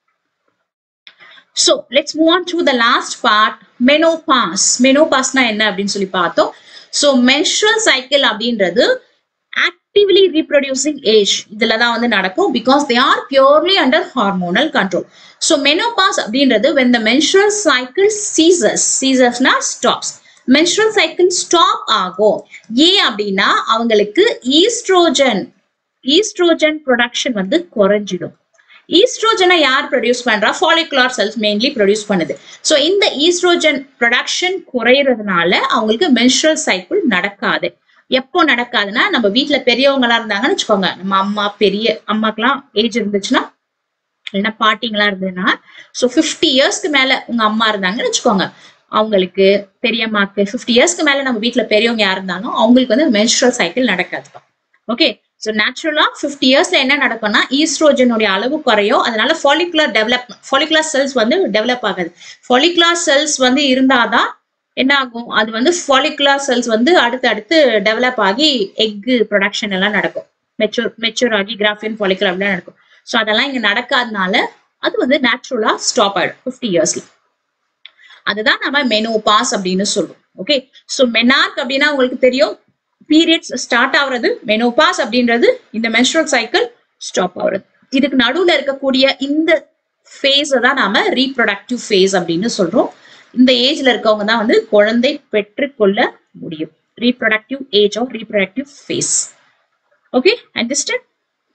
so let's move on to the last part menopause மெனோபாஸ்னா என்ன அப்படின்னு சொல்லி பார்த்தோம் ஸோ மென்ஸ்ட்ரல் சைக்கிள் அப்படின்றது ஆக்டிவ்லி ரீப்ரொடியூசிங் ஏஜ் இதுல தான் வந்து நடக்கும் because they are purely under hormonal control so menopause அப்படின்றது when the menstrual cycle ceases சீசஸ்னா ஸ்டாப்ஸ் மென்ஸ்ட்ரல் சைக்கிள் ஸ்டாப் ஆகும் ஏன் அப்படின்னா அவங்களுக்கு ஈஸ்ட்ரோஜன் ஈஸ்ட்ரோஜன் ப்ரொடக்ஷன் வந்து குறைஞ்சிடும் ஈஸ்ட்ரோஜனை யார் ப்ரொடியூஸ் பண்றா ஃபாலிகுலார் செல்ஸ் மெயின்லி ப்ரொடியூஸ் பண்ணுது ஸோ இந்த ஈஸ்ட்ரோஜன் ப்ரொடக்ஷன் குறையிறதுனால அவங்களுக்கு மென்ஸ்ட்ரல் சைக்கிள் நடக்காது எப்போ நடக்காதுன்னா நம்ம வீட்டுல பெரியவங்களா இருந்தாங்கன்னு வச்சுக்கோங்க நம்ம அம்மா பெரிய அம்மாக்கெல்லாம் ஏஜ் இருந்துச்சுன்னா இல்லைன்னா பாட்டிங்களா இருந்ததுன்னா ஸோ ஃபிஃப்டி இயர்ஸ்க்கு மேல உங்க அம்மா இருந்தாங்கன்னு வச்சுக்கோங்க அவங்களுக்கு பெரியம்மாக்கு ஃபிஃப்டி இயர்ஸ்க்கு மேல நம்ம வீட்டுல பெரியவங்க யார் இருந்தாலும் அவங்களுக்கு வந்து மென்ஸ்ட்ரல் சைக்கிள் நடக்காதுப்பா ஓகே ஸோ நேச்சுரலா ஃபிஃப்டி இயர்ஸ்ல என்ன நடக்கும்னா ஈஸ்ட்ரோஜனுடைய அளவு குறையும் அதனால ஃபாலிகுலர் டெவலப் ஃபாலிகுலர் செல்ஸ் வந்து டெவலப் ஆகாது ஃபாலிகுலர் செல்ஸ் வந்து இருந்தாதான் என்ன ஆகும் அது வந்து ஃபாலிகுலர் செல்ஸ் வந்து அடுத்து அடுத்து டெவலப் ஆகி எக்கு ப்ரொடக்ஷன் எல்லாம் நடக்கும் மெச்சூர் மெச்சூர் ஆகி கிராஃபின் ஃபாலிகுலர் அப்படிலாம் நடக்கும் ஸோ அதெல்லாம் இங்க நடக்காதனால அது வந்து நேச்சுரலா ஸ்டாப் ஆயிடும் ஃபிஃப்டி இயர்ஸ்ல அதுதான் நம்ம மெனோபாஸ் அப்படின்னு சொல்றோம் ஓகே ஸோ மெனார்க் அப்படின்னா உங்களுக்கு தெரியும் பீரியட்ஸ் ஸ்டார்ட் ஆகுறது மெனோபாஸ் அப்படின்றது இந்த மென்ஸ்ட்ரல் சைக்கிள் ஸ்டாப் ஆகுறது இதுக்கு நடுவுல இருக்கக்கூடிய இந்த ஃபேஸை தான் நாம ரீப்ரொடக்டிவ் ஃபேஸ் அப்படின்னு சொல்றோம் இந்த ஏஜ்ல இருக்கவங்க தான் வந்து குழந்தை பெற்றுக்கொள்ள முடியும் reproductive age of reproductive phase okay understand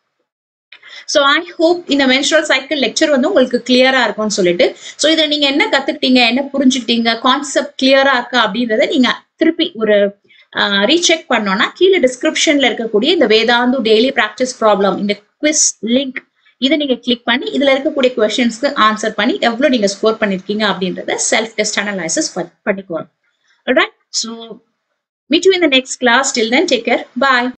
so I hope இந்த மென்ஸ்ட்ரல் சைக்கிள் லெக்சர் வந்து உங்களுக்கு கிளியரா இருக்கும்னு சொல்லிட்டு ஸோ இதை நீங்க என்ன கத்துக்கிட்டீங்க என்ன புரிஞ்சுக்கிட்டீங்க கான்செப்ட் கிளியரா இருக்கா அப்படின்றத நீங்க திருப்பி ஒரு ரீசெக் பண்ணோம்னா கீழே டிஸ்கிரிப்ஷன்ல இருக்கக்கூடிய இந்த வேதாந்து டெய்லி ப்ராக்டிஸ் ப்ராப்ளம் இந்த குவிஸ் லிங்க் இதை நீங்க கிளிக் பண்ணி இதுல இருக்கக்கூடிய கொஸ்டின்ஸ்க்கு ஆன்சர் பண்ணி எவ்வளவு நீங்க ஸ்கோர் பண்ணிருக்கீங்க அப்படின்றத செல்ஃப் டெஸ்ட் அனலைசிஸ் பண்ணிக்குவோம் right so meet you in the next class till then take care bye